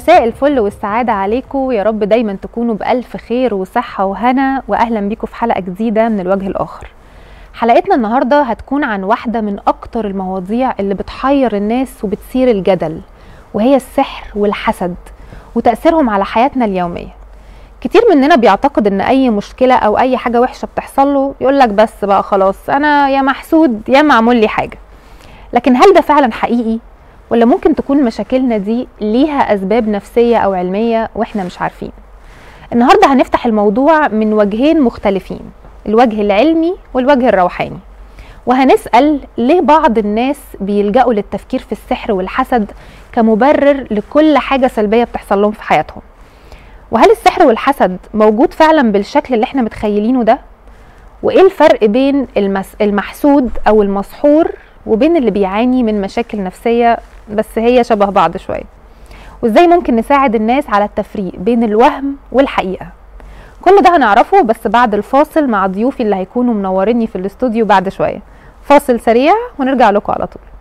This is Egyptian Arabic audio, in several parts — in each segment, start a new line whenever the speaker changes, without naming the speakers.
مساء الفل والسعادة عليكم يا رب دايما تكونوا بألف خير وصحة وهنا وأهلا بيكم في حلقة جديدة من الوجه الآخر حلقتنا النهاردة هتكون عن واحدة من أكتر المواضيع اللي بتحير الناس وبتثير الجدل وهي السحر والحسد وتأثيرهم على حياتنا اليومية كتير مننا بيعتقد ان اي مشكلة او اي حاجة وحشة بتحصل له يقول لك بس بقى خلاص انا يا محسود يا معمول لي حاجة لكن هل ده فعلا حقيقي ولا ممكن تكون مشاكلنا دي ليها اسباب نفسيه او علميه واحنا مش عارفين النهارده هنفتح الموضوع من وجهين مختلفين الوجه العلمي والوجه الروحاني وهنسال ليه بعض الناس بيلجأوا للتفكير في السحر والحسد كمبرر لكل حاجه سلبيه بتحصل لهم في حياتهم وهل السحر والحسد موجود فعلا بالشكل اللي احنا متخيلينه ده وايه الفرق بين المس... المحسود او المسحور وبين اللي بيعاني من مشاكل نفسيه بس هي شبه بعض شويه وازاي ممكن نساعد الناس على التفريق بين الوهم والحقيقه كل ده هنعرفه بس بعد الفاصل مع ضيوفي اللي هيكونوا منوريني في الاستوديو بعد شويه فاصل سريع ونرجع لكم على طول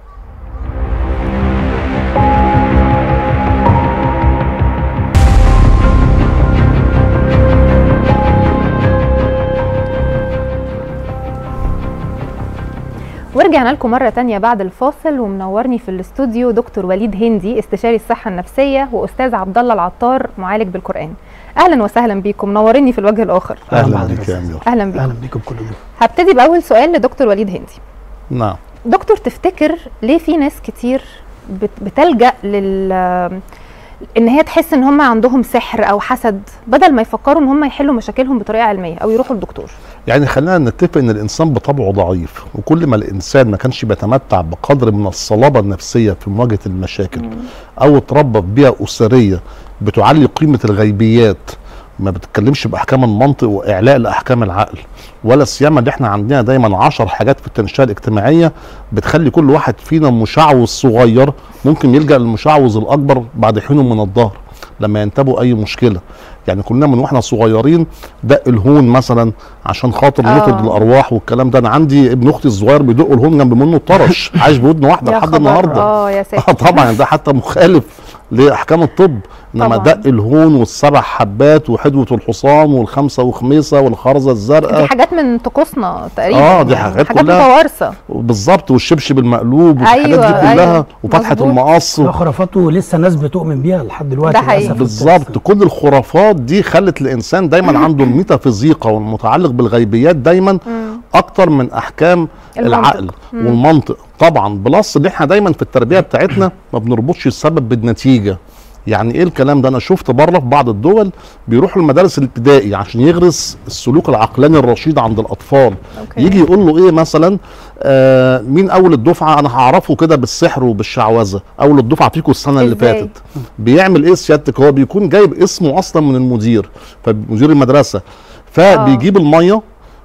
ورجعنا لكم مرة تانية بعد الفاصل ومنورني في الاستوديو دكتور وليد هندي استشاري الصحة النفسية وأستاذ عبد الله العطار معالج بالقرآن. أهلا وسهلا بيكم منوريني في الوجه الآخر.
اهلا بك يا امير
أهلا بيكم.
اهلا بيكم كلكم
هبتدي بأول سؤال لدكتور وليد هندي.
نعم
دكتور تفتكر ليه في ناس كتير بت- بتلجأ لل ان هي تحس ان هم عندهم سحر او حسد بدل ما يفكروا ان هم يحلوا مشاكلهم بطريقه علميه او يروحوا للدكتور
يعني خلينا نتفق ان الانسان بطبعه ضعيف وكل ما الانسان ما كانش بيتمتع بقدر من الصلابه النفسيه في مواجهه المشاكل او اتربى في بيئه اسريه بتعلي قيمه الغيبيات ما بتتكلمش باحكام المنطق واعلاء لاحكام العقل ولا سيما اللي احنا عندنا دايما عشر حاجات في التنشئه الاجتماعيه بتخلي كل واحد فينا مشعوذ صغير ممكن يلجا للمشعوذ الاكبر بعد حين من الظهر لما ينتابوا اي مشكله يعني كلنا من واحنا صغيرين دق الهون مثلا عشان خاطر
آه.
يطرد الارواح والكلام ده انا عندي ابن اختي الصغير بيدق الهون جنب منه طرش عايش بودن واحده
يا
لحد
خبر.
النهارده
اه يا
اه
ساتر
طبعا ده حتى مخالف لاحكام الطب انما
طبعاً.
دق الهون والسبع حبات وحدوه الحصان والخمسه وخميسه والخرزه
دي
الزرقاء
حاجات من طقوسنا تقريبا
آه، دي
يعني
حاجات
حاجات
كلها.
متوارثه
بالظبط والشبشب المقلوب والحاجات
أيوة،
دي كلها
أيوة،
وفتحه
مظبوط.
المقص
ده خرافات ولسه ناس بتؤمن بيها لحد دلوقتي
ده حقيقي.
للأسف
بالظبط كل الخرافات دي خلت الانسان دايما عنده الميتافيزيقا والمتعلق بالغيبيات دايما
مم.
اكتر من احكام
المنطق.
العقل
مم.
والمنطق طبعا بلس ان احنا دايما في التربيه بتاعتنا ما بنربطش السبب بالنتيجه يعني ايه الكلام ده انا شفت بره في بعض الدول بيروحوا المدارس الابتدائي عشان يغرس السلوك العقلاني الرشيد عند الاطفال
أوكي.
يجي يقول له ايه مثلا آه مين اول الدفعه انا هعرفه كده بالسحر وبالشعوذه اول الدفعه فيكم السنه اللي
إزاي؟
فاتت بيعمل ايه سيادتك هو بيكون جايب اسمه اصلا من المدير فمدير المدرسه فبيجيب الميه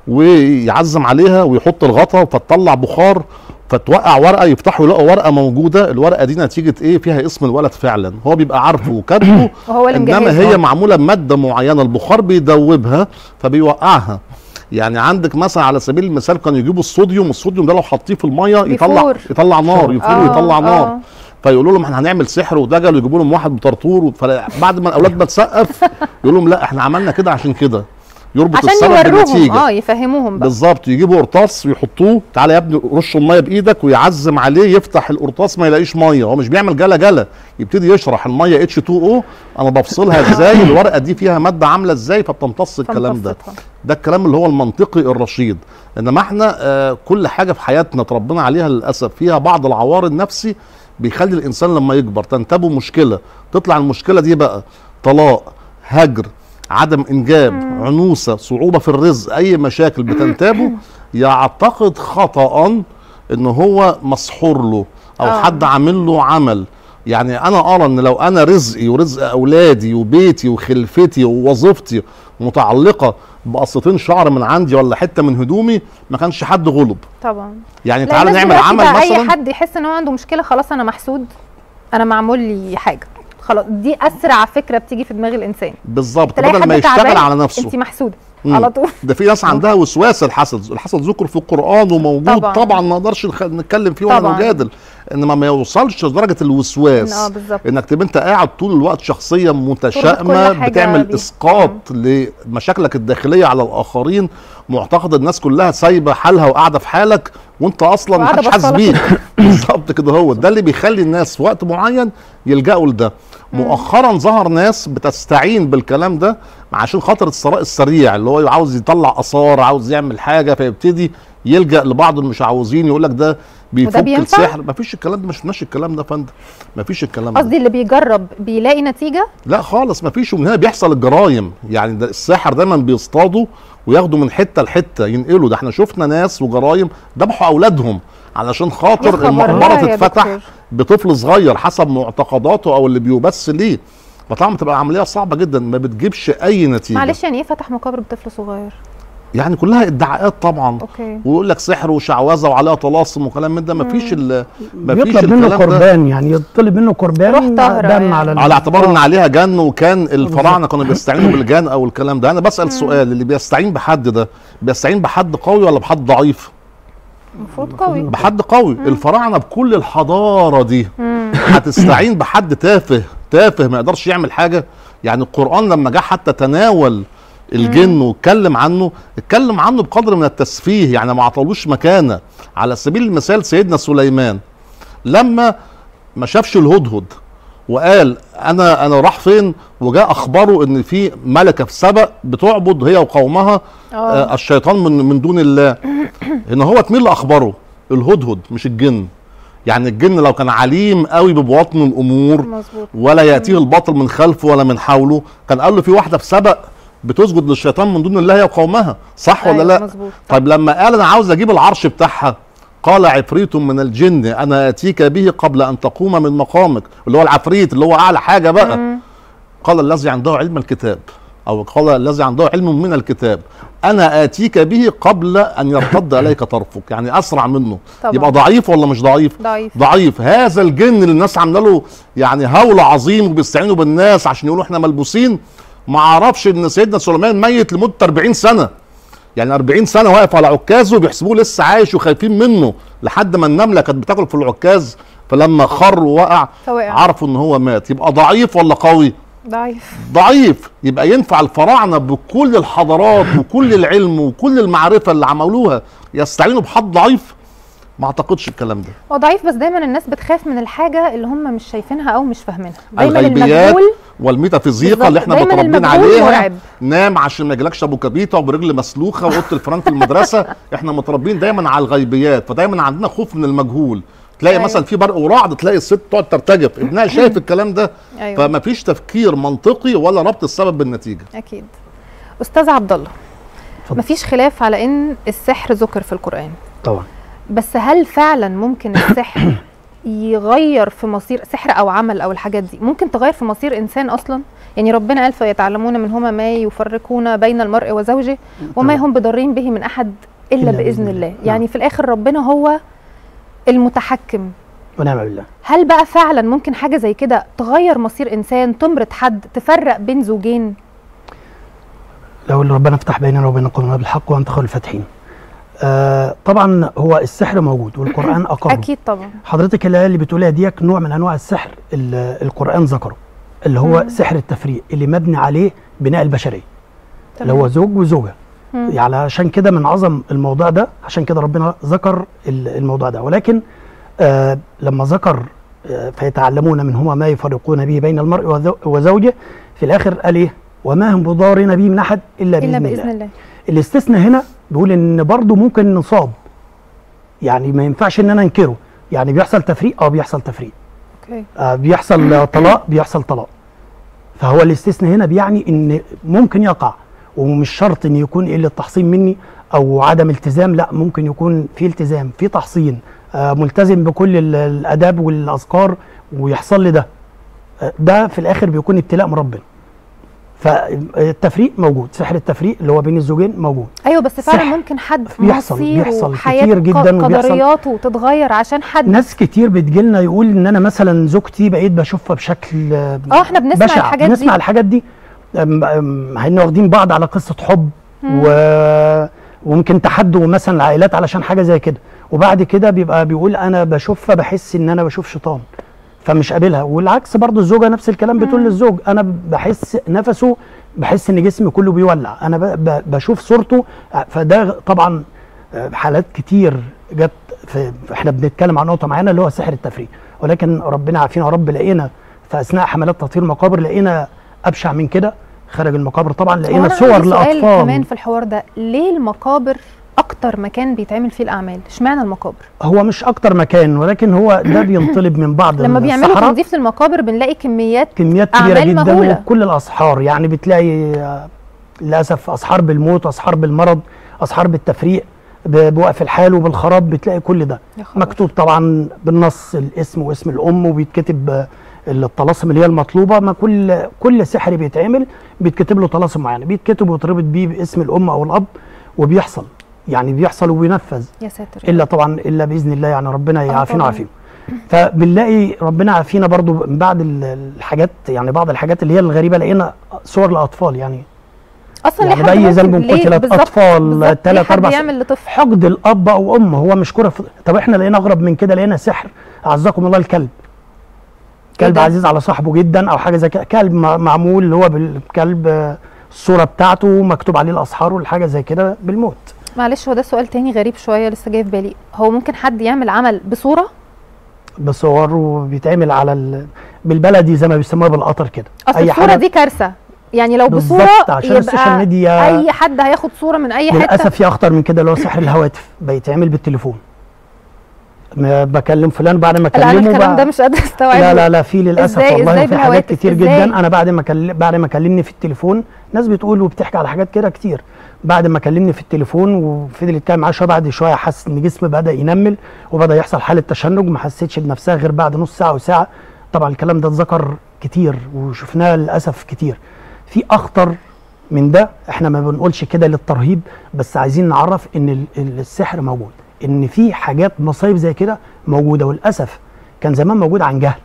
ويعزم عليها ويحط الغطا فتطلع بخار فتوقع ورقه يفتحوا يلاقوا ورقه موجوده الورقه دي نتيجه ايه فيها اسم الولد فعلا هو بيبقى عارفه وكاتبه
وهو اللي
انما
مجهزها.
هي معموله بماده معينه البخار بيدوبها فبيوقعها يعني عندك مثلا على سبيل المثال كانوا يجيبوا الصوديوم الصوديوم ده لو حطيه في الميه يطلع
بيفور.
يطلع نار يفور
آه،
ويطلع نار
آه.
فيقولوا لهم احنا هنعمل سحر ودجل ويجيبوا لهم واحد بطرطور فبعد ما الاولاد بتسقف يقول لهم لا احنا عملنا كده عشان كده يربط
عشان
السبب
يوروهم
بالنتيجه
اه يفهموهم بقى
بالظبط يجيبوا قرطاس ويحطوه تعالى يا ابني رش الميه بايدك ويعزم عليه يفتح القرطاس ما يلاقيش ميه هو مش بيعمل جلا جلا يبتدي يشرح الميه اتش 2 او انا بفصلها ازاي الورقه دي فيها ماده عامله ازاي فبتمتص الكلام ده
فمتصتها.
ده الكلام اللي هو المنطقي الرشيد انما احنا آه كل حاجه في حياتنا اتربينا عليها للاسف فيها بعض العوار النفسي بيخلي الانسان لما يكبر تنتابه مشكله تطلع المشكله دي بقى طلاق هجر عدم انجاب عنوسه صعوبه في الرزق اي مشاكل بتنتابه يعتقد خطا ان هو مسحور له او
آه.
حد عامل له عمل يعني انا ارى ان لو انا رزقي ورزق اولادي وبيتي وخلفتي ووظيفتي متعلقه بقصتين شعر من عندي ولا حته من هدومي ما كانش حد غلب
طبعا
يعني
لا،
تعالى
الناس
نعمل
دلوقتي
عمل
بقى اي
مثلا
حد يحس ان هو عنده مشكله خلاص انا محسود انا معمول لي حاجه خلاص دي اسرع فكره بتيجي في دماغ الانسان
بالظبط
تلاقي
بدل
حد
ما يشتغل
تعبان،
على نفسه
انت محسوده
مم.
على طول
ده في ناس عندها وسواس الحسد الحسد ذكر في القران وموجود
طبعاً.
طبعا, طبعا ما نقدرش نخ- نتكلم فيه ولا
طبعاً.
نجادل انما ما يوصلش لدرجه الوسواس
اه بالظبط
انك تبقى انت قاعد طول الوقت شخصيه
كل
متشائمه
حاجة
بتعمل
بيه.
اسقاط لمشاكلك الداخليه على الاخرين معتقد الناس كلها سايبه حالها وقاعده في حالك وانت اصلا
وقاعدة
محدش حاسس
بصلك.
بيك بالظبط كده هو ده اللي بيخلي الناس في وقت معين يلجأوا لده مؤخرا ظهر ناس بتستعين بالكلام ده عشان خاطر الثراء السريع اللي هو عاوز يطلع اثار عاوز يعمل حاجه فيبتدي يلجأ لبعض المشعوذين يقول لك ده بيفك
بينفع؟
السحر مفيش الكلام ده ما شفناش الكلام ده يا فندم مفيش الكلام ده
قصدي اللي بيجرب بيلاقي نتيجه
لا خالص مفيش ومن هنا بيحصل الجرايم يعني ده الساحر دايما بيصطادوا وياخدوا من حته لحته ينقلوا ده احنا شفنا ناس وجرايم ذبحوا اولادهم علشان
يا
خاطر
خبر،
المقبره
لا يا
تتفتح
دكتور.
بطفل صغير حسب معتقداته او اللي بيبث ليه فطبعا بتبقى عمليه صعبه جدا ما بتجيبش اي نتيجه
معلش يعني ايه فتح مقابر بطفل صغير
يعني كلها ادعاءات طبعا
اوكي
ويقول لك سحر وشعوذه وعليها طلاسم وكلام من ده مفيش ال مفيش
بيطلب منه
الكلام ده
قربان يعني يطلب منه قربان
روح طاهرة
دم
يعني.
على ال-
على اعتبار ان
آه.
عليها جن وكان الفراعنه كانوا بيستعينوا بالجن او الكلام ده انا بسال سؤال اللي بيستعين بحد ده بيستعين بحد قوي ولا بحد ضعيف
المفروض قوي
بحد قوي الفراعنه بكل الحضاره دي هتستعين بحد تافه تافه ما يقدرش يعمل حاجه يعني القران لما جه حتى تناول الجن واتكلم عنه اتكلم عنه بقدر من التسفيه يعني ما عطلوش مكانه على سبيل المثال سيدنا سليمان لما ما شافش الهدهد وقال انا انا راح فين وجاء اخبره ان في ملكه في سبأ بتعبد هي وقومها
اه
آه الشيطان من من دون الله هنا هو مين اللي اخبره الهدهد مش الجن يعني الجن لو كان عليم قوي ببواطن الامور
مظبوط
ولا ياتيه الباطل من خلفه ولا من حوله كان قال له في واحده في سبأ بتسجد للشيطان من دون الله هي وقومها صح ولا
أيوة،
لا
مظبوط
طيب لما قال انا عاوز اجيب العرش بتاعها قال عفريت من الجن انا اتيك به قبل ان تقوم من مقامك اللي هو العفريت اللي هو اعلى حاجه بقى
مم.
قال الذي عنده علم الكتاب او قال الذي عنده علم من الكتاب انا اتيك به قبل ان يرتد اليك طرفك يعني اسرع منه
طبعا.
يبقى ضعيف ولا مش ضعيف
ضعيف
ضعيف هذا الجن اللي الناس عامله له يعني هول عظيم وبيستعينوا بالناس عشان يقولوا احنا ملبوسين ما عرفش ان سيدنا سليمان ميت لمده 40 سنه يعني 40 سنه واقف على عكازه وبيحسبوه لسه عايش وخايفين منه لحد ما النمله كانت بتاكل في العكاز فلما خر ووقع
فوقع.
عرفوا ان هو مات يبقى ضعيف ولا قوي
ضعيف
ضعيف يبقى ينفع الفراعنه بكل الحضارات وكل العلم وكل المعرفه اللي عملوها يستعينوا بحد ضعيف ما اعتقدش الكلام ده
هو ضعيف بس دايما الناس بتخاف من الحاجه اللي هم مش شايفينها او مش فاهمينها دايما
الغيبيات
المجهول
والميتافيزيقا اللي احنا
بالظبط. دايماً
متربيين
المجهول
عليها
مرعب.
نام عشان ما يجيلكش ابو كبيته وبرجل مسلوخه واوضه الفران في المدرسه احنا متربيين دايما على الغيبيات فدايما عندنا خوف من المجهول تلاقي
أيوة.
مثلا في برق ورعد تلاقي الست تقعد ترتجف ابنها شايف الكلام ده
ايوه
فما فيش تفكير منطقي ولا ربط السبب بالنتيجه
اكيد استاذ عبد الله
اتفضل.
مفيش خلاف على ان السحر ذكر في القران
طبعا
بس هل فعلا ممكن السحر يغير في مصير سحر او عمل او الحاجات دي ممكن تغير في مصير انسان اصلا يعني ربنا قال فيتعلمون منهما ما يفرقون بين المرء وزوجه وما هم بضارين به من احد الا
إلا
باذن
بإذن
الله
الله.
يعني في الاخر ربنا هو المتحكم
ونعم بالله
هل بقى فعلا ممكن حاجه زي كده تغير مصير انسان تمرض حد تفرق بين زوجين
لو اللي ربنا فتح بيننا وبين قومنا بالحق وانت خير الفاتحين آه طبعا هو السحر موجود والقران اقره
اكيد طبعا
حضرتك الايه اللي بتقولها ديك نوع من انواع السحر اللي القران ذكره اللي هو
مم.
سحر التفريق اللي مبني عليه بناء البشريه اللي هو زوج وزوجه
مم.
يعني عشان كده من عظم الموضوع ده عشان كده ربنا ذكر ال- الموضوع ده ولكن آه لما ذكر آه فيتعلمون منهما ما يفرقون به بين المرء وزو- وزوجه في الاخر قال ايه وما هم بضارين به من احد الا باذن,
الا
الله
باذن الله
الاستثناء هنا بيقول ان برضه ممكن نصاب يعني ما ينفعش ان انا انكره يعني بيحصل تفريق اه بيحصل تفريق
اوكي
آه بيحصل آه، طلاق بيحصل طلاق فهو الاستثناء هنا بيعني ان ممكن يقع ومش شرط ان يكون قله تحصين مني او عدم التزام لا ممكن يكون في التزام في تحصين آه ملتزم بكل ال- الاداب والاذكار ويحصل لي ده آه ده في الاخر بيكون ابتلاء من ربنا فالتفريق موجود سحر التفريق اللي هو بين الزوجين موجود
ايوه بس فعلا
سحر.
ممكن حد
بيحصل-
مصيره
بيحصل
حياته
كتير جداً وبيحصل-
قدرياته تتغير عشان حد
ناس كتير بتجيلنا يقول ان انا مثلا زوجتي بقيت بشوفها بشكل آه،
اه احنا بنسمع
بشع
الحاجات
بنسمع
دي
الحاجات دي أم- أم، هن واخدين بعض على قصه حب و... وممكن تحدوا مثلا العائلات علشان حاجه زي كده وبعد كده بيبقى بيقول انا بشوف فبحس ان انا بشوف شيطان فمش قابلها والعكس برضو الزوجه نفس الكلام بتقول للزوج انا بحس نفسه بحس ان جسمي كله بيولع انا ب... ب... بشوف صورته فده طبعا حالات كتير جت في احنا بنتكلم عن نقطه معينه اللي هو سحر التفريق ولكن ربنا عافينا يا رب لقينا في اثناء حملات تطهير المقابر لقينا ابشع من كده خارج المقابر طبعا
هو
لقينا
أنا
صور
عندي سؤال
لاطفال
كمان في الحوار ده ليه المقابر اكتر مكان بيتعمل فيه الاعمال اشمعنى المقابر
هو مش اكتر مكان ولكن هو ده بينطلب من بعض
لما بيعملوا
السحرة
تنظيف للمقابر بنلاقي كميات
كميات كبيره
أعمال
جدا
مهولة.
وكل الاسحار يعني بتلاقي آه، للاسف اسحار بالموت اسحار بالمرض اسحار بالتفريق ب- بوقف الحال وبالخراب بتلاقي كل ده
يا خبر.
مكتوب طبعا بالنص الاسم واسم الام وبيتكتب آه، الطلاسم اللي هي المطلوبه ما كل كل سحر بيتعمل بيتكتب له طلاسم معينه بيتكتب ويتربط بيه باسم الام او الاب وبيحصل يعني بيحصل وبينفذ
يا ساتر
الا طبعا الا باذن الله يعني ربنا يعافينا
طبعاً.
ويعافيهم فبنلاقي ربنا عافينا برضو من بعد ال- الحاجات يعني بعض الحاجات اللي هي الغريبه لقينا صور لاطفال يعني
اصلا
يعني
ليه حد
بأي
ممكن-
ذنب
ليه
قتلت
بالظبط-
أطفال
بالظبط،
تلات
ليه حد
أربع س-
يعمل لطفل
حقد الاب او ام هو مشكوره في طب احنا لقينا اغرب من كده لقينا سحر اعزكم الله الكلب كلب
ده؟
عزيز على صاحبه جدا او حاجه زي كده كلب مع- معمول اللي هو بالكلب آه، الصوره بتاعته مكتوب عليه الاسحار والحاجه زي كده بالموت
معلش هو ده سؤال تاني غريب شويه لسه جاي في بالي هو ممكن حد يعمل عمل بصوره
بصور وبيتعمل على ال... بالبلدي زي ما بيسموها بالقطر كده
اصل الصوره دي كارثه يعني لو بصوره
بالظبط عشان السوشيال
يبقى
ميديا
اي حد هياخد صوره من اي حته
للاسف في اخطر من كده اللي هو سحر الهواتف بيتعمل بالتليفون ما بكلم فلان بعد ما
لا انا
اكلمه
الكلام
بقى
ده مش قادره استوعبه
لا لا لا في للاسف
إزاي-
والله
إزاي
في حاجات
بالهواتف؟
كتير
إزاي؟
جدا انا بعد ما كل... بعد ما كلمني في التليفون ناس بتقول وبتحكي على حاجات كده كتير بعد ما كلمني في التليفون وفضل يتكلم معايا شويه بعد شويه حس ان جسمي بدا ينمل وبدا يحصل حاله تشنج ما حسيتش بنفسها غير بعد نص ساعه وساعه طبعا الكلام ده اتذكر كتير وشفناه للاسف كتير في اخطر من ده احنا ما بنقولش كده للترهيب بس عايزين نعرف ان ال- ال- السحر موجود ان في حاجات مصايب زي كده موجوده وللاسف كان زمان موجود عن جهل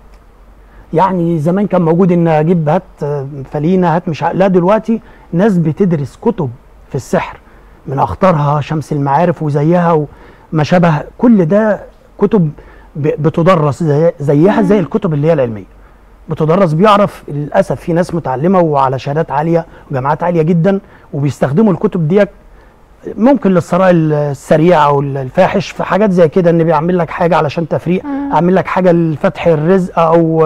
يعني زمان كان موجود ان اجيب هات آه، فلينه هات مش ع- لا دلوقتي ناس بتدرس كتب في السحر من اخطرها شمس المعارف وزيها وما شابه كل ده كتب ب- بتدرس زي زيها زي الكتب اللي هي العلميه بتدرس بيعرف للاسف في ناس متعلمه وعلى شهادات عاليه وجامعات عاليه جدا وبيستخدموا الكتب ديت ممكن للثراء السريع او الفاحش في حاجات زي كده ان بيعمل لك حاجه علشان تفريق اعمل لك حاجه لفتح الرزق او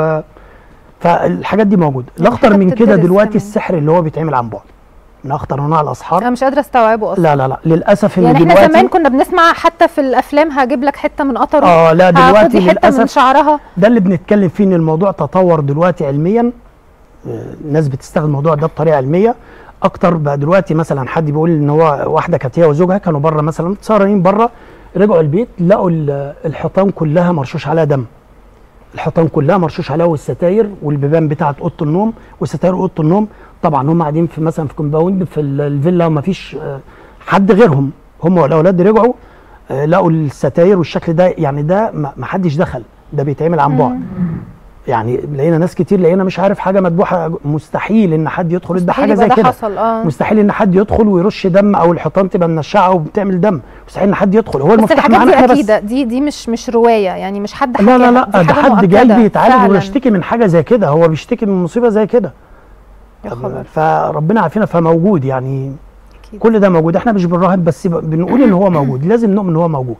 فالحاجات دي موجوده الاخطر
حاجة
من كده
بتدرس
دلوقتي
كمان.
السحر اللي هو بيتعمل عن بعد من اخطر انواع الاسحار
انا مش قادره استوعبه اصلا
لا لا لا للاسف ان
يعني احنا
دلوقتي
زمان كنا بنسمع حتى في الافلام هجيب لك حته من قطره
اه لا
هاخد
دلوقتي
لي حته من
للاسف
شعرها
ده اللي بنتكلم فيه ان الموضوع تطور دلوقتي علميا آه، الناس بتستخدم الموضوع ده بطريقه علميه اكتر بقى دلوقتي مثلا حد بيقول ان هو واحده كانت هي وزوجها كانوا بره مثلا سهرانين بره رجعوا البيت لقوا ال- الحيطان كلها مرشوش عليها دم الحيطان كلها مرشوش عليها والستاير والبيبان بتاعت اوضه النوم وستاير اوضه النوم طبعا هم قاعدين في مثلا في كومباوند في ال- الفيلا وما فيش آه، حد غيرهم هم والاولاد رجعوا آه، لقوا الستاير والشكل ده يعني ده ما ما حدش دخل ده بيتعمل عن بعد يعني لقينا ناس كتير لقينا مش عارف حاجه مدبوحه مستحيل ان حد يدخل يدبح
مستحيل
حاجه زي
يبقى ده
كده
حصل اه
مستحيل ان حد يدخل ويرش دم او الحيطان تبقى منشعه وبتعمل دم مستحيل ان حد يدخل هو
بس
المفتاح
الحاجات
معانا
دي
احنا بس
اكيد دي دي مش مش روايه يعني مش حد
لا لا
حكاها،
لا
دي
ده
حاجة
حد جاي
مؤكدة
بيتعالج
فعلاً.
ويشتكي من حاجه زي كده هو بيشتكي من مصيبه زي كده
يا خبر
فربنا عافينا فموجود يعني
اكيد
كل ده موجود احنا مش بنراهب بس ب- بنقول ان هو موجود لازم نؤمن ان هو موجود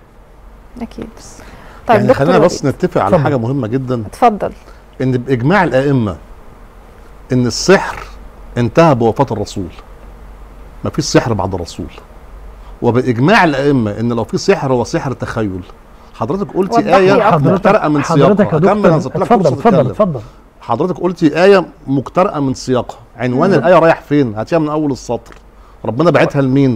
اكيد طيب
يعني
دكتور
خلينا
وليد،
بس نتفق على
اتفضل.
حاجه مهمه جدا
اتفضل
ان باجماع الائمه ان السحر انتهى بوفاه الرسول ما فيش سحر بعد الرسول وباجماع الائمه ان لو في سحر هو سحر تخيل حضرتك قلتي
وضح لي
ايه
أكتر.
مقترئه من
حضرتك
سياقها
يا
اكمل انا
دكتور
سبت لك
اتفضل
فرصه
اتفضل
تتكلم
اتفضل
حضرتك قلتي آية مقترئة من سياقها عنوان الآية رايح فين هاتيها من أول السطر ربنا بعتها لمين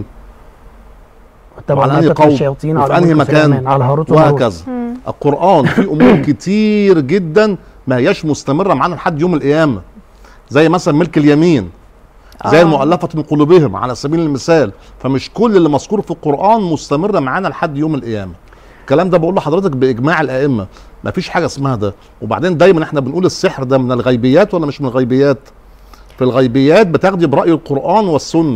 طبعا
وعلى
ما
أنهي
تتلو
قوم؟
الشياطين
وفي
على
أنهي
ملك
مكان؟
سليمان، على هاروت وماروت
وهكذا
مم.
القرآن فيه أمور كتير جدا ما هياش مستمرة معانا لحد يوم القيامة زي مثلا ملك اليمين زي
آه.
المؤلفة من قلوبهم على سبيل المثال فمش كل اللي مذكور في القرآن مستمرة معانا لحد يوم القيامة الكلام ده بقول لحضرتك بإجماع الأئمة مفيش حاجة اسمها ده وبعدين دايما احنا بنقول السحر ده من الغيبيات ولا مش من الغيبيات في الغيبيات بتاخدي برأي القرآن والسنة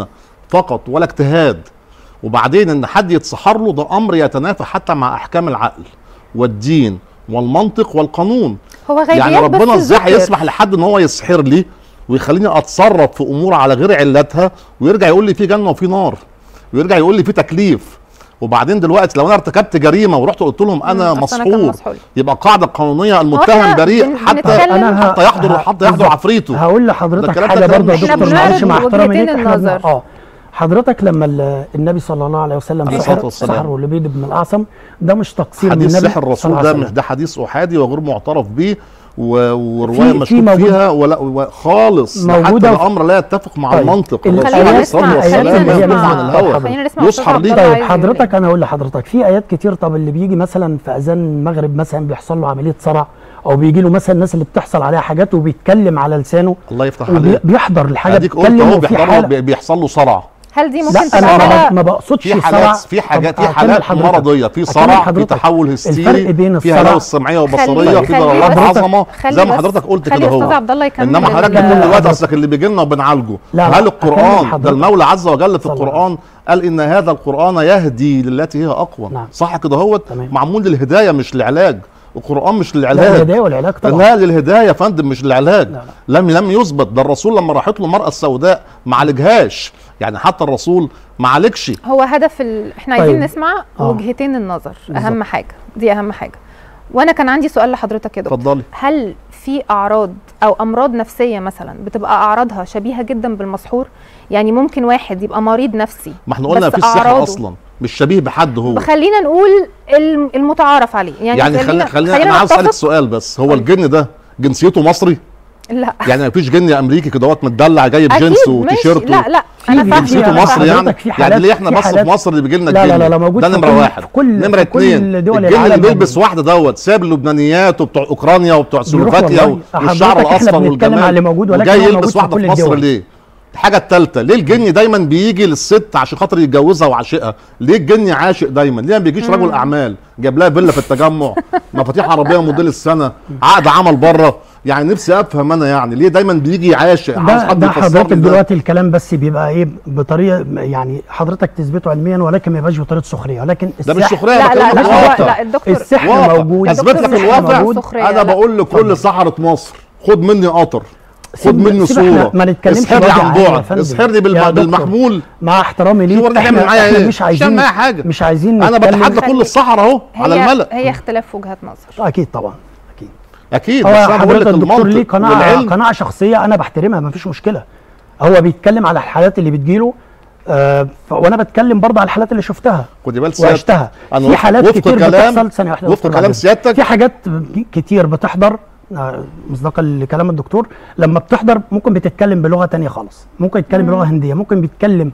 فقط ولا اجتهاد وبعدين ان حد يتسحر له ده امر يتنافى حتى مع احكام العقل والدين والمنطق والقانون
هو غيبيات
يعني ربنا
بس
ازاي
ذكر.
هيسمح لحد ان هو يسحر لي ويخليني اتصرف في امور على غير علتها ويرجع يقول لي في جنه وفي نار ويرجع يقول لي في تكليف وبعدين دلوقتي لو انا ارتكبت جريمه ورحت قلت لهم انا
مم، أصل أنا كان
مسحور
مسحور.
يبقى القاعده القانونيه
إحنا
المتهم بريء
بن-
حتى
بنتكلم-
أنا ه-
حتى يحضر
ه-
حتى يحضر
بالظبط.
عفريته
هقول
ده
لحضرتك
الكلام
حاجه
ده كلام
برضه يا
مش-
دكتور
إحنا
معلش مع
بنعرض
احترامي ليك
وجهتين
إحنا بن-
النظر.
اه حضرتك لما ال- النبي صلى الله عليه وسلم
عليه
سحر
الصلاة والسلام.
سحر ولبيد بن الاعصم ده مش تقصير من
حديث
النبي
سحر
صلى
الرسول
الله
ده
عليه
مش
وسلم.
ده حديث احادي وغير معترف به و- وروايه
في- في
مشكوك
موجود-
فيها ولا و- خالص
موجودة
حتى
في-
الامر لا يتفق مع
طيب.
المنطق
ال-
الرسول
خلينا
عليه
الآيات-
الصلاه
نسمع
والسلام
خلينا
هي
نسمع
من الهوى.
خلينا نسمع أستاذ
يسحر
عبد
ليه؟
الله
طيب
عايز يقول
حضرتك
إيه.
انا اقول لحضرتك في ايات كتير طب اللي بيجي مثلا في اذان المغرب مثلا بيحصل له عمليه صرع او بيجي له مثلا الناس اللي بتحصل عليها حاجات وبيتكلم على لسانه
الله يفتح عليك
وبيحضر الحاجه
اديك قلت
بيتكلم
اهو
وفي
بيحضر
حاله
بي- بيحصل له صرع
هل دي ممكن
لا
تبقى
انا ما-
حاله
ما بقصدش
في
صرع
حالات في حاجات
طب
في
أكمل
حالات
حضرتك.
مرضيه في
أكمل
صرع في
حضرتك.
تحول هستيري
الفرق بين
في
الصرع
هلاوس سمعيه
خلي-
وبصريه في
خلي
ضلالات
بس-
عظمه
خلي
زي ما
بس-
حضرتك قلت
خلي
كده
أستاذ
هو
عبد الله يكمل
انما حضرتك
ال-
بتقول دلوقتي
حضرتك.
اصلك اللي بيجي لنا وبنعالجه
لا،
هل
أكمل
القران
حضرتك.
ده المولى عز وجل في
صلى الله.
القران قال ان هذا القران يهدي للتي هي اقوى
نعم.
صح كده هو
تمام.
معمول للهدايه مش للعلاج القران مش
لا
للعلاج
الهدايه والعلاج طبعا
لا للهدايه يا فندم مش للعلاج
لا،
لم لم يثبت ده الرسول لما راحت له المراه السوداء ما عالجهاش يعني حتى الرسول ما عالجش
هو هدف ال... احنا
طيب.
عايزين نسمع
آه.
وجهتين النظر اهم
بالظبط.
حاجه دي اهم حاجه وانا كان عندي سؤال لحضرتك يا دكتور
اتفضلي
هل في اعراض او امراض نفسيه مثلا بتبقى اعراضها شبيهه جدا بالمسحور يعني ممكن واحد يبقى مريض نفسي
ما احنا قلنا
بس
في السحر
أعراضه.
اصلا مش شبيه بحد هو
خلينا نقول الم- المتعارف عليه يعني,
يعني خلينا خلينا انا عاوز اسالك سؤال بس هو الجن ده جنسيته مصري
لا
يعني مفيش جن امريكي كده وقت متدلع جايب
اكيد
جنس
ماشي
وتيشيرت
لا لا
في-
انا
في-
فاهمه
جنسيته
يعني
مصري يعني
حضرتك في
يعني
حالات-
ليه احنا
في
بس في
حالات-
مصر اللي بيجي لنا
لا لا
الجن
لا لا موجود
ده
في
نمره
كل-
واحد
في كل-
نمره
في كل
اتنين
دول
الجن اللي
العالم
بيلبس
موجود.
واحده دوت ساب اللبنانيات وبتوع اوكرانيا وبتوع
بيروح
سلوفاكيا
والله.
والشعر
حضرتك إحنا
الاصفر
بنتكلم على اللي موجود
والجمال
ولكن
وجاي
هو موجود
يلبس
في
واحده
كل
في مصر
الدول.
ليه الحاجة التالتة ليه الجن دايما بيجي للست عشان خاطر يتجوزها وعاشقها ليه الجن عاشق دايما ليه ما بيجيش رجل اعمال جاب لها فيلا في التجمع مفاتيح عربيه موديل السنه عقد عمل بره يعني نفسي افهم انا يعني ليه دايما بيجي يعاشق عاوز
ده
حد
ده
يفسر
حضرتك
لي ده.
دلوقتي الكلام بس بيبقى ايه بطريقه يعني حضرتك تثبته علميا ولكن ما يبقاش بطريقه سخريه ولكن
ده مش
السحر-
سخريه
لا لا
بكلمك
لا هو
واقع.
لا الدكتور
السحر
واقع.
موجود
اثبت لك
الدكتور
الواقع
موجود. سخرية،
انا
لا.
بقول لكل سحرة مصر خد مني قطر خد
سيب-
مني
سيب احنا
صوره
ما نتكلمش
اسحر لي
بوجه
عن
عام يا
بعد
فندم.
اسحر لي
يا
بالم-
دكتور.
بالمحمول
مع احترامي ليك
شوف انت
احنا,
تعمل معايا
احنا
ايه
مش
مش
عايزين
هعمل معايا حاجه
مش عايزين
انا
نتكلم-
بتحدى كل السحرة اهو على
هي
الملأ
هي اختلاف وجهات نظر
اكيد طبعا اكيد
اكيد بس
هو
انا بقول لك
حضرتك الدكتور ليه
المنطق
قناعه
والعلم
قناعه شخصيه انا بحترمها ما فيش مشكله هو بيتكلم على الحالات اللي بتجيله آه ف- وانا بتكلم برضه على الحالات اللي شفتها
خدي بال سيادتك
وعشتها
أنا
في
وفق-
حالات
وفق
كتير
كلام-
بتحصل ثانيه واحده
وفق
دكتور
كلام
بعد
سيادتك
في حاجات كتير بتحضر آه، مصداقا لكلام الدكتور لما بتحضر ممكن بتتكلم بلغه تانية خالص ممكن يتكلم بلغه هنديه ممكن بيتكلم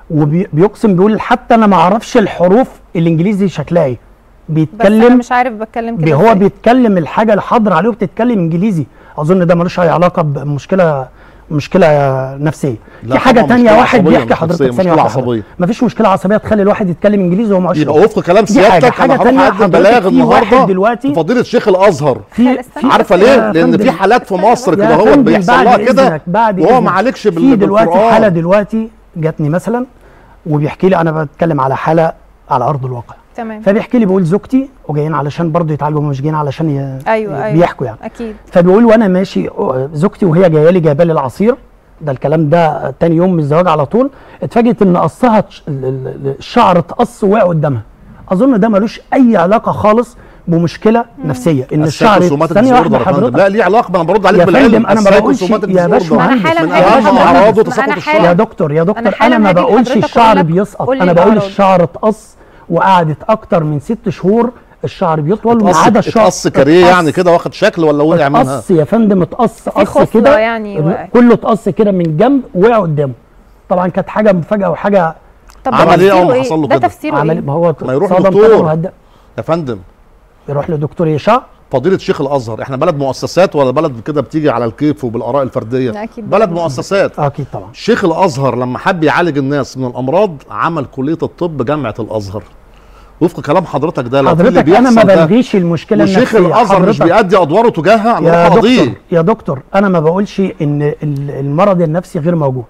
وبيقسم بيقول حتى انا ما اعرفش الحروف الانجليزي شكلها ايه
بس انا
بيتكلم
مش عارف بتكلم
بي
كده
هو
إزاي.
بيتكلم الحاجه اللي حاضر عليه وبتتكلم انجليزي اظن ده ملوش اي علاقه بمشكله مشكله نفسيه
لا
في حاجه
طبعاً
تانية
مشكلة
واحد
عصبية
بيحكي
مش
حضرتك
نفسية،
ثانيه
مشكلة
واحدة
عصبية.
مفيش مشكله عصبيه تخلي الواحد يتكلم انجليزي وهو معهوش
يبقى
لغة.
وفق كلام
دي حاجة.
سيادتك
حاجة
انا
تانية
هروح اقدم
حضرتك
بلاغ
في واحد
النهارده
دلوقتي-
في فضيله شيخ الازهر
في
استنى
في
عارفه
يا
ليه؟ لان
فندم.
في حالات في مصر
يا
كده هو
فندم
بيحصل
بعد
لها كده
إذنك- بعد
وهو
إذنك.
ما عالجش بال-
في دلوقتي
بالقرآن.
حاله دلوقتي جاتني مثلا وبيحكي لي انا بتكلم على حاله على ارض الواقع
تمام
فبيحكي لي بيقول زوجتي وجايين علشان برضه يتعالجوا هم مش جايين علشان ي...
ايوه ايوه
بيحكوا يعني
اكيد
فبيقول وانا ماشي آه، زوجتي وهي جايه لي جايبه لي العصير ده الكلام ده تاني يوم من الزواج على طول اتفاجئت ان قصها تش- ال- ال- الشعر اتقص وقع قدامها اظن ده ملوش اي علاقه خالص بمشكله نفسيه ان الشعر
السايكوسوماتيك
ثانيه واحده
ديسوردر يا فندم.
حضرتك
لا ليه علاقه ما انا برد عليك
يا
بالعلم
فندم، أنا ما بقولش-
السايكوسوماتيك
يا
ديسوردر
باشمهندس،
أنا حالا
من
هاجي
اهم
لحضرتك.
اعراضه
أنا
تساقط
حالا-
الشعر
يا دكتور يا دكتور
حالا
انا ما
هاجي
بقولش
لحضرتك
الشعر
أقول لك
بيسقط
قول لي
انا بقول
الأعراض.
الشعر اتقص وقعدت اكتر من ست شهور الشعر بيطول ما
اتقص
عدا الشعر
اتقص كاريه يعني
اتقص.
كده واخد شكل ولا وقع منها
اتقص يا فندم اتقص قص
خصلة
كده
يعني
ال-
وقعت.
كله اتقص كده من جنب وقع قدامه طبعا كانت حاجه مفاجاه وحاجه
طب
عمل
ده
إيه أول
تفسيره
ما حصل له
ده
كده؟
تفسيره
عمل
ايه
ما هو
ما يروح
صدم
دكتور.
كده وهدأ.
يا فندم
يروح لدكتور يشاع
فضيله شيخ الازهر احنا بلد مؤسسات ولا بلد كده بتيجي على الكيف وبالاراء الفرديه
لا، أكيد
بلد
طبعاً.
مؤسسات
اكيد طبعا
شيخ الازهر لما حب يعالج الناس من الامراض عمل كليه الطب جامعه الازهر وفق كلام حضرتك ده لو في اللي
حضرتك انا ما
بيحصل ده
بلغيش المشكله
وشيخ
النفسيه
الازهر مش
حضرتك-
بيأدي ادواره تجاهها انا
يا
اروح
دكتور
اقضيه
يا دكتور انا ما بقولش ان ال- المرض النفسي غير موجود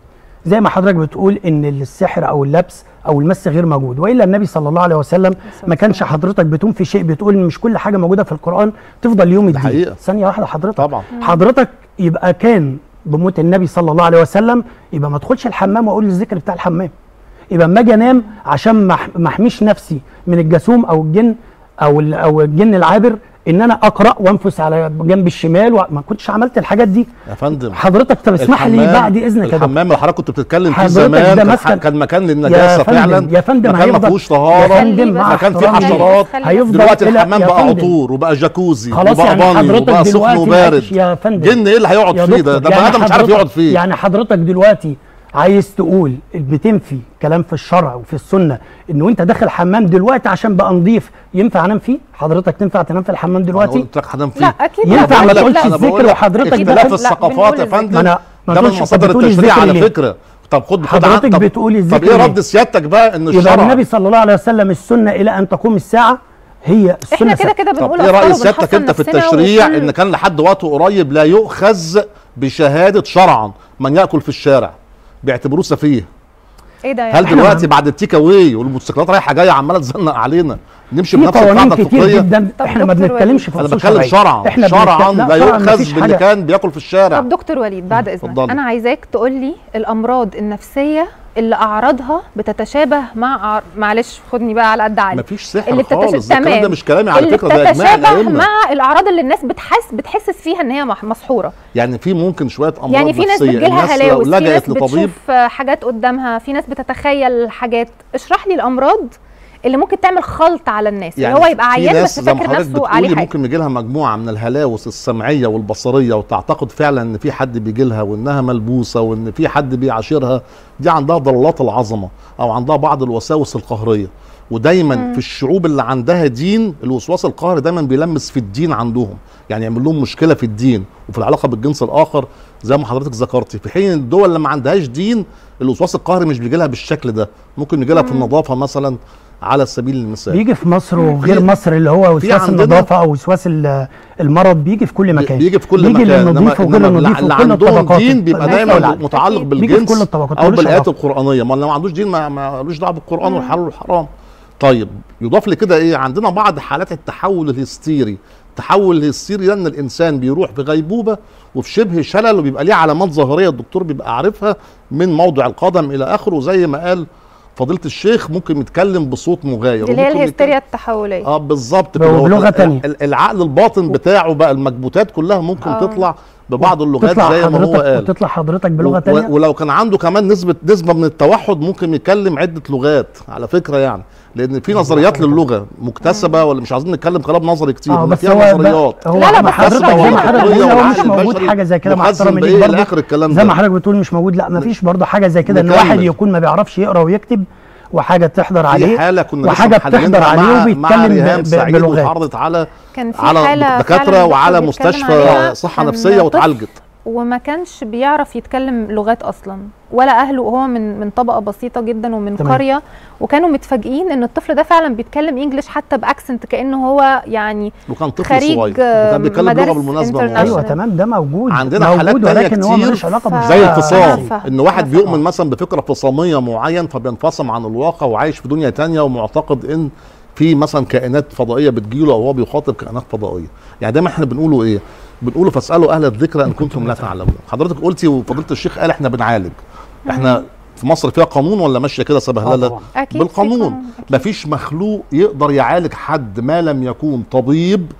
زي ما حضرتك بتقول ان السحر او اللبس او المس غير موجود والا النبي صلى الله عليه وسلم ما كانش حضرتك بتقوم في شيء بتقول إن مش كل حاجه موجوده في القران تفضل يوم الدين
حقيقة.
ثانيه واحده حضرتك
طبعا
حضرتك يبقى كان بموت النبي صلى الله عليه وسلم يبقى ما ادخلش الحمام واقول الذكر بتاع الحمام يبقى اما اجي انام عشان ما أح- ما احميش نفسي من الجاسوم او الجن او ال- او الجن العابر ان انا اقرا وانفس على جنب الشمال وما كنتش عملت الحاجات دي
يا فندم
حضرتك طب اسمح لي
الحمام-
بعد اذنك يا دكتور
الحمام اللي حضرتك كنت بتتكلم فيه
حضرتك
زمان
ده
كان,
مسكن-
كان مكان
يا
للنجاسه
فندم-
فعلا
يا فندم
مكان ما
هيفضل-
فيهوش
يا
طهاره
فندم مع
مكان فيه
احترامي.
حشرات
هيفضل
دلوقتي
إلى-
الحمام
يا
بقى
فندم.
عطور وبقى جاكوزي
خلاص
وبقى
يعني
بانيو
حضرتك
وبقى سخن
دلوقتي
وبارد
يا فندم
جن ايه اللي هيقعد
يا
فيه ده
دكتور،
ده بني ادم مش عارف
حضرتك-
يقعد فيه
يعني حضرتك دلوقتي عايز تقول بتنفي كلام في الشرع وفي السنه انه انت داخل حمام دلوقتي عشان بقى نضيف ينفع انام فيه حضرتك تنفع تنام في الحمام
انا
دلوقتي
قلت لك هنام فيه
لا اكيد
ينفع
لا،
ما
لا،
تقولش
لا.
أنا بقول
الذكر
لك
وحضرتك
اختلاف
داخل-
لا،
الثقافات يا
بنقول
فندم
ما أنا- ما
ده من
تقولش-
مصادر
طب بتقولي
التشريع
الذكر
على
ليه؟
فكره طب خد خد
حضرتك
عن- طب-
بتقولي
طب
الذكر
ايه
ليه؟
رد سيادتك بقى ان
يبقى
الشرع
النبي صلى الله عليه وسلم السنه الى ان تقوم الساعه هي السنه
احنا كده
ثابتة.
كده
طب
بنقول
ايه
أفكار
راي سيادتك
وبنحصن
انت في
نفسنا
التشريع
وكل-
ان كان لحد وقت قريب لا يؤخذ بشهاده شرعا من ياكل في الشارع بيعتبروه سفيه
ايه ده
هل
يعني
إحنا
دلوقتي
ما-
بعد التيك اواي والموتوسيكلات رايحه جايه عماله تزنق علينا نمشي
في
بنفس
قوانين
القاعده
كتير
الفقهيه
جدا
طب
احنا ما
دكتور
بنتكلمش في
انا
أصول
بتكلم
شرعية.
شرعا
احنا
شرعا
بنتكلم-
لا
شرعاً
يؤخذ
مفيش
باللي
حاجة-
كان بياكل في الشارع
طب دكتور وليد بعد اذنك
اتفضلي.
انا عايزاك تقول لي الامراض النفسيه اللي اعراضها بتتشابه مع أع- معلش خدني بقى على قد عقلي
مفيش سحر
اللي بتتش-
خالص ده الكلام
تمام.
ده مش كلامي على
اللي
فكره ده اجماع
بتتشابه
الائمه
مع الاعراض اللي الناس بتحس بتحسس فيها ان هي مح- مسحوره
يعني في ممكن شويه امراض
يعني في ناس
نفسيه
بتجيلها
الناس لو
هلاوس في ناس
لجأت لطبيب
بتشوف حاجات قدامها في ناس بتتخيل حاجات اشرح لي الامراض اللي ممكن تعمل خلط على الناس يعني اللي هو يبقى
في
عيان
ناس
بس
زي ما
فاكر
حضرتك
نفسه عليه
بتقولي
حاجه
ممكن يجي لها مجموعه من الهلاوس السمعيه والبصريه وتعتقد فعلا ان في حد بيجي لها وانها ملبوسه وان في حد بيعاشرها دي عندها ضلالات العظمه او عندها بعض الوساوس القهريه ودايما
مم.
في الشعوب اللي عندها دين الوسواس القهري دايما بيلمس في الدين عندهم يعني يعمل لهم مشكله في الدين وفي العلاقه بالجنس الاخر زي ما حضرتك ذكرتي في حين الدول اللي ما عندهاش دين الوسواس القهري مش بيجي لها بالشكل ده ممكن يجي لها في
مم.
النظافه مثلا على سبيل المثال
بيجي في مصر وغير
في-
مصر اللي هو وسواس
عندنا-
النظافه او وسواس ال- المرض بيجي في كل مكان
بيجي في كل
بيجي
مكان
للنظيف
إنما-
وغير
إنما
النظيف
اللي
وكل
عندهم
الطبقات
دين بيبقى
الناس
دايما
والعالم.
متعلق
أكيد.
بيجي في
بالجنس
كل الطبقات
او
ملوش
بالايات
علاقة.
القرانيه ما اللي ما عندوش دين ما ما- ملوش دعوه بالقران
مم.
والحلال والحرام طيب يضاف لكده ايه عندنا بعض حالات التحول الهستيري التحول الهستيري ده ان الانسان بيروح في غيبوبه وفي شبه شلل وبيبقى ليه علامات ظاهريه الدكتور بيبقى عارفها من موضع القدم الى اخره زي ما قال فضيله الشيخ ممكن يتكلم بصوت مغاير
اللي هي
وممكن
الهستيريا التحوليه
اه بالظبط
ب-
كده هو
بلغة
ال-
تانية.
ال- العقل الباطن بتاعه بقى المكبوتات كلها ممكن
آه.
تطلع ببعض اللغات
تطلع
زي ما هو
حضرتك
قال
وتطلع حضرتك بلغه
و-
تانية
ولو كان عنده كمان نسبه نسبه من التوحد ممكن يتكلم عده لغات على فكره يعني لان في نظريات للغه مكتسبه ولا مش عايزين نتكلم كلام نظري كتير
اه
إن
بس
فيها
هو بقى-
نظريات
هو
لا، لا،
ما
بس
حضرتك
أشرح
زي ما
لي
حضرتك
العقلية
بتقول هو
والعقل
مش موجود
البشري
حاجه زي كده مع
مخزن
احترامي
بإيه
ليك
إلى
برضه
آخر الكلام
زي
ده.
ما حضرتك بتقول مش موجود لا ما فيش برضه حاجه زي كده ان
نكمل.
واحد يكون ما بيعرفش يقرا ويكتب وحاجه تحضر
في
عليه
حاله كنا لسه
وحاجه
محللينها
بتحضر عليه
مع-
وبيتكلم
مع
ب-
ريهام
ب-
سعيد
بلغات
واتعرضت على
كان في
على
حاله
دكاتره
فعلاً
وعلى
الدكتور بيتكلم
مستشفى
عليها،
صحه
كان
نفسيه
طفل
واتعالجت
وما كانش بيعرف يتكلم لغات اصلا ولا اهله وهو من من طبقه بسيطه جدا ومن
تمام.
قريه وكانوا متفاجئين ان الطفل ده فعلا بيتكلم انجليش حتى باكسنت كانه هو يعني
وكان طفل
خريج،
صغير
آه،
وكان بيتكلم لغه
مدارس
بالمناسبه
international.
معينة.
ايوه تمام ده موجود
عندنا
موجود
حالات تانية
ولكن هو
كتير
ملوش علاقه
ف-
بالذات.
زي
أنا
الفصام
فاهمة.
ان واحد
أنا فاهمة.
بيؤمن مثلا بفكره فصاميه معين فبينفصم عن الواقع وعايش في دنيا تانية ومعتقد ان في مثلا كائنات فضائيه بتجيله او هو بيخاطب كائنات فضائيه يعني دايما احنا بنقوله ايه بنقوله فاسالوا اهل الذكر ان كنتم لا تعلمون حضرتك قلتي وفضيله الشيخ قال احنا بنعالج احنا في مصر فيها قانون ولا ماشيه كده
آه
سبهلله
طبعاً.
اكيد في
بالقانون
قانون، أكيد.
مفيش مخلوق يقدر يعالج حد ما لم يكون طبيب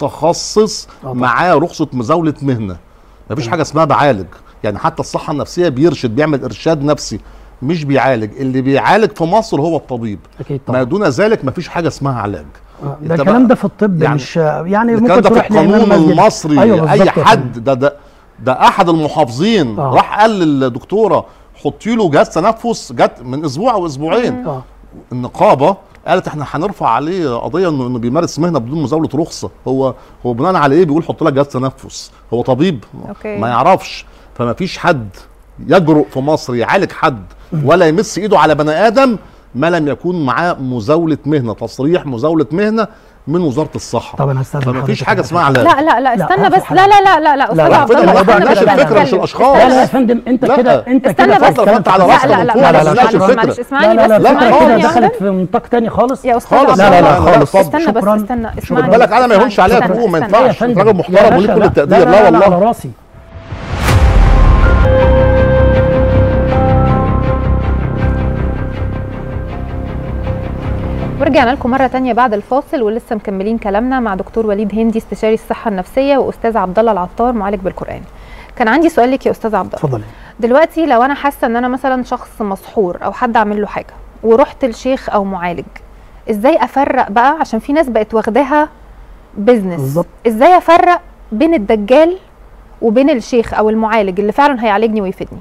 متخصص
آه طبعاً.
معاه رخصه مزاوله مهنه مفيش حاجه اسمها بعالج يعني حتى الصحه النفسيه بيرشد بيعمل ارشاد نفسي مش بيعالج اللي بيعالج في مصر هو الطبيب
اكيد
ما
طبعا
دون ذلك مفيش حاجه اسمها علاج
آه،
أنت
ده
بقى-
الكلام ده في الطب
يعني
مش يعني
الكلام
ممكن
ده في
تروح لإمام
القانون
مسجد.
المصري
أيوة
اي
بالظبط يا
حد ده ده ده احد المحافظين
آه.
راح قال للدكتوره حطي له جهاز تنفس جت من اسبوع او اسبوعين
اه
النقابه قالت احنا هنرفع عليه قضيه انه انه بيمارس مهنه بدون مزاوله رخصه هو هو بناء على ايه بيقول حط لك جهاز تنفس هو طبيب
أوكي.
ما يعرفش فما فيش حد يجرؤ في مصر يعالج حد ولا يمس ايده على بني ادم ما لم يكون معاه مزاوله مهنه تصريح مزاوله مهنه من وزاره الصحه
طب انا استاذن
فما فيش
حضرتك
حاجه
على
اسمها
فكرة.
علاج
لا لا لا
لا،
استنى
هو في
بس
حاجة.
لا لا لا لا لا استاذ
لا،
عبد
لا،
الله
لا،
استنى
لا،
بس
ناقش الفكرة
نتكلم.
مش الأشخاص.
لا لا يا
استنى
فندم انت
لا.
كده انت
استنى
كده
بس.
اتفضل
بتتكلم
حط
في
على
حاجة.
راسك
لا لا
من
لا
فوق،
لا،
ما
لا، لا،
تنساش
شكراً.
الفكره
معلش اسمعني
لا لا لا
بس
لا،
الفكرة
خالص.
كده
ثانية
دخلت
واحدة.
في نطاق تاني خالص
يا استاذ
خالص.
عبد
لا لا
الله
لا
لا،
خالص
اتفضل.
استنى بس
شكراً.
استنى
خد
اسمعني
بالك انا ما
اسمعني.
يهونش عليها
استنى،
تقول ما
استنى.
لا يا
ينفعش
فندم.
راجل
يا
محترم وليه
باشا،
كل
لا.
التقدير
لا
لا
لا لا
والله
على راسي
ورجعنا لكم مرة تانية بعد الفاصل ولسه مكملين كلامنا مع دكتور وليد هندي استشاري الصحة النفسية وأستاذ عبد الله العطار معالج بالقرآن. كان عندي سؤال لك يا أستاذ عبد الله.
اتفضلي
دلوقتي لو أنا حاسة إن أنا مثلا شخص مسحور أو حد عامل له حاجة ورحت لشيخ أو معالج إزاي أفرق بقى عشان في ناس بقت واخداها بيزنس
بالظبط.
إزاي أفرق بين الدجال وبين الشيخ أو المعالج اللي فعلا هيعالجني ويفيدني؟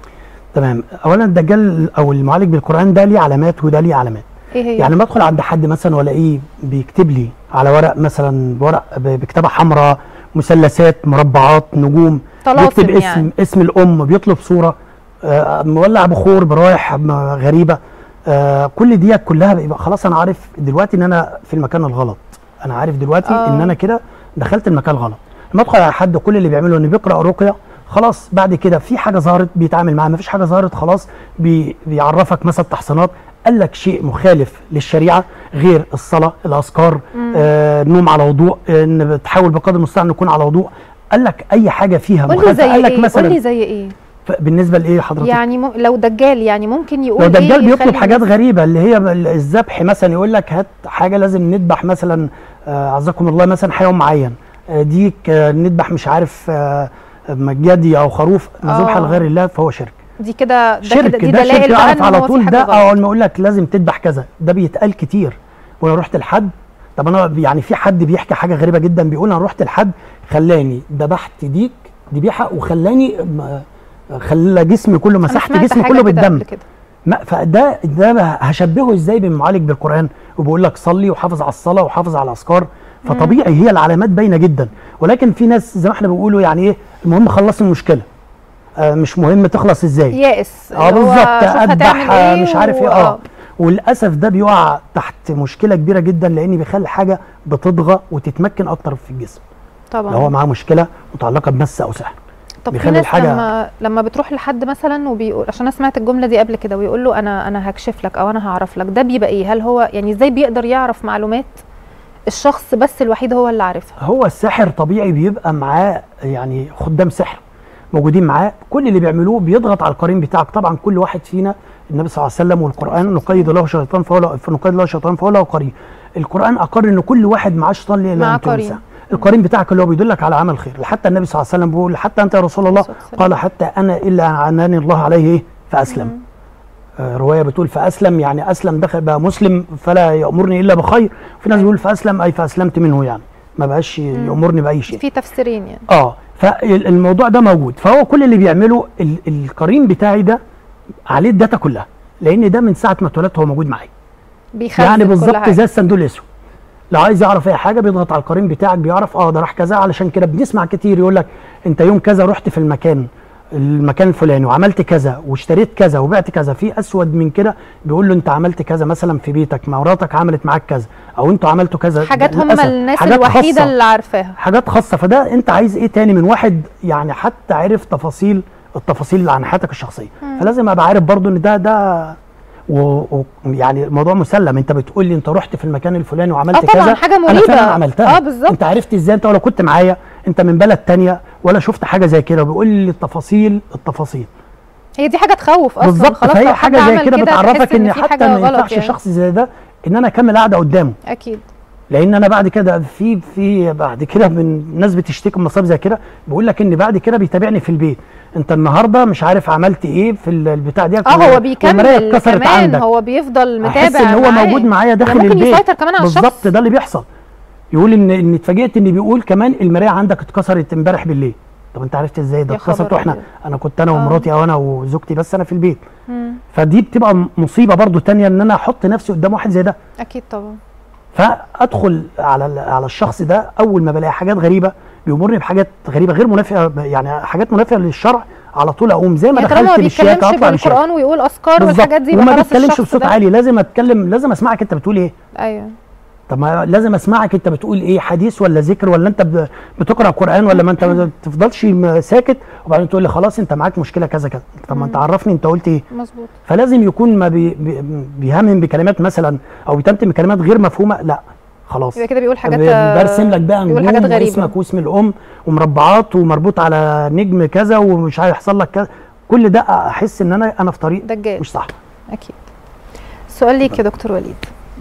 تمام اولا الدجال او المعالج بالقران ده ليه علامات وده ليه علامات
إيه هي؟
يعني ما ادخل عند حد مثلا والاقيه بيكتب لي على ورق مثلا ورق ب- بكتابه حمراء مثلثات مربعات نجوم
طلاسم
بيكتب اسم
يعني.
اسم الام بيطلب صوره آه، مولع بخور بروايح م- غريبه آه، كل دي كلها بيبقى خلاص انا عارف دلوقتي ان انا في المكان الغلط انا عارف دلوقتي
آه.
ان انا كده دخلت المكان الغلط لما ادخل على حد كل اللي بيعمله انه بيقرا رقيه خلاص بعد كده في حاجه ظهرت بيتعامل معاها ما فيش حاجه ظهرت خلاص بي بيعرفك مثلا تحصينات قال لك شيء مخالف للشريعه غير الصلاه الاذكار آه النوم على وضوء آه، ان بتحاول بقدر المستطاع ان يكون على وضوء قال لك اي حاجه فيها
قول لي
مخالفه
زي
قال لك
إيه؟
مثلا
قول لي زي إيه؟
ف- بالنسبه لايه حضرتك
يعني م... لو دجال يعني ممكن يقول
لو
إيه
دجال بيطلب
يخلي
حاجات
الناس-
غريبه اللي هي ال- الذبح مثلا يقول لك هات حاجه لازم نذبح مثلا آه، عزكم الله مثلا حيوان معين آه، ديك آه، نذبح مش عارف آه، مجدي او خروف مذبوحه
آه.
لغير الله فهو شرك
دي كده ده
شرك
كده دي
ده
دلائل
شرك
بقى
يعرف
إن
على
هو في
طول
حاجة
ده
غلط.
اول ما يقول لك لازم تذبح كذا ده بيتقال كتير وانا رحت لحد طب انا يعني في حد بيحكي حاجه غريبه جدا بيقول انا رحت لحد خلاني ذبحت ديك ذبيحه وخلاني م- خلى جسمي كله
أنا
مسحت
سمعت
جسمي
حاجة
كله
كده
بالدم
قبل كده.
ما فده ده هشبهه ازاي بمعالج بالقران وبيقول لك صلي وحافظ على الصلاه وحافظ على الاذكار فطبيعي هي العلامات باينه جدا ولكن في ناس زي ما احنا بنقولوا يعني ايه المهم خلص المشكله آه مش مهم تخلص ازاي
يائس
اه
اللي هو
بالظبط
شوف هتعمل
اذبح آه،
إيه
مش عارف ايه
و-
اه وللاسف ده بيقع تحت مشكله كبيره جدا لان بيخلي حاجه بتطغى وتتمكن اكتر في الجسم
طبعا
لو هو معاه مشكله متعلقه بمس او سحر
طب في
بيخلي
ناس
الحاجة-
لما لما بتروح لحد مثلا وبيقول عشان انا سمعت الجمله دي قبل كده ويقول له انا انا هكشف لك او انا هعرف لك ده بيبقى ايه هل هو يعني ازاي بيقدر يعرف معلومات الشخص بس الوحيد هو اللي عارفها
هو الساحر طبيعي بيبقى معاه يعني خدام سحر موجودين معاه كل اللي بيعملوه بيضغط على القرين بتاعك طبعا كل واحد فينا النبي صلى الله عليه وسلم والقران نقيد له شيطان فهو له نقيد له شيطان فهو له قرين القران اقر ان كل واحد معاه شيطان ليه
معاه
لا تنسى
قرين.
القرين بتاعك اللي هو بيدلك على عمل خير حتى النبي صلى الله عليه وسلم بيقول حتى انت يا رسول الله
الصلاة والسلام.
قال حتى انا الا عناني الله عليه إيه؟ فاسلم آه، روايه بتقول فاسلم يعني اسلم دخل بقى مسلم فلا يامرني الا بخير في ناس بيقول فاسلم اي فاسلمت منه يعني ما بقاش يامرني باي شيء
في تفسيرين يعني
اه فالموضوع ده موجود فهو كل اللي بيعمله ال- القرين بتاعي ده عليه الداتا كلها لان ده من ساعه ما اتولدت هو موجود معايا
بيخزن
يعني
كل
بالظبط
حاجة.
زي الصندوق الاسود لو عايز يعرف اي حاجه بيضغط على القرين بتاعك بيعرف اه ده راح كذا علشان كده بنسمع كتير يقول لك انت يوم كذا رحت في المكان المكان الفلاني وعملت كذا واشتريت كذا وبعت كذا في اسود من كده بيقول له انت عملت كذا مثلا في بيتك مراتك عملت معاك كذا او انتوا عملتوا كذا
حاجات هم
للأسف.
الناس
حاجات
الوحيده
خاصة.
اللي عارفاها
حاجات خاصه فده انت عايز ايه تاني من واحد يعني حتى عرف تفاصيل التفاصيل اللي عن حياتك الشخصيه فلازم ابقى عارف برضو ان ده ده ويعني الموضوع مسلم انت بتقول لي انت رحت في المكان الفلاني وعملت
آه طبعاً،
كذا
حاجة
انا
مريبة.
فعلا عملتها
آه بالظبط.
انت عرفت ازاي انت ولو كنت معايا انت من بلد تانية ولا شفت حاجه زي كده وبيقول لي التفاصيل التفاصيل
هي دي حاجه تخوف اصلا
بالظبط
خلاص
فهي
لو حد
حاجه زي
عمل
كده بتعرفك
تحس
ان
في
حتى
حاجة
ما
غلط
ينفعش
يعني.
شخص زي ده ان انا اكمل قاعده قدامه
اكيد
لان انا بعد كده في في بعد كده من ناس بتشتكي من مصاب زي كده بيقول لك ان بعد كده بيتابعني في البيت انت النهارده مش عارف عملت ايه في ال- البتاع دي
اه هو بيكمل
اتكسرت
كمان
عندك
هو بيفضل متابع
احس ان هو
معاه.
موجود معايا
ده
داخل
ممكن
البيت
يسيطر كمان على
بالظبط
الشخص
ده اللي بيحصل يقول ان ان اتفاجئت ان بيقول كمان المرايه عندك اتكسرت امبارح بالليل طب انت عرفت ازاي ده
يا
اتكسرت
خبر
واحنا
أبيض.
انا كنت انا
آه.
ومراتي او انا وزوجتي بس انا في البيت
مم.
فدي بتبقى مصيبه برضو تانية ان انا احط نفسي قدام واحد زي ده
اكيد طبعا
فادخل على ال- على الشخص ده اول ما بلاقي حاجات غريبه بيمرني بحاجات غريبه غير منافيه يعني حاجات منافيه للشرع على طول اقوم زي ما
يعني طالما ما
دخلت بالشياكه
بيتكلمش
اطلع بالشياكه
بالقران ويقول اذكار والحاجات دي يبقى
وما
خلاص
بيتكلمش
الشخص
بصوت
ده-
عالي لازم اتكلم لازم اسمعك انت بتقول ايه
ايوه
طب ما لازم اسمعك انت بتقول ايه حديث ولا ذكر ولا انت ب- بتقرا قران ولا ما انت ما تفضلش م- ساكت وبعدين تقول لي خلاص انت معاك مشكله كذا كذا طب ما انت عرفني انت قلت ايه
مظبوط
فلازم يكون ما بي بي بيهمم بكلمات مثلا او بيتمتم بكلمات غير مفهومه لا خلاص
يبقى كده بيقول حاجات
ب- برسم لك بقى
بيقول حاجات
نجوم
غريبه
واسمك واسم الام ومربعات ومربوط على نجم كذا ومش هيحصل لك كذا كل ده احس ان انا انا في طريق
دجال
مش صح
اكيد السؤال ليك يا دكتور وليد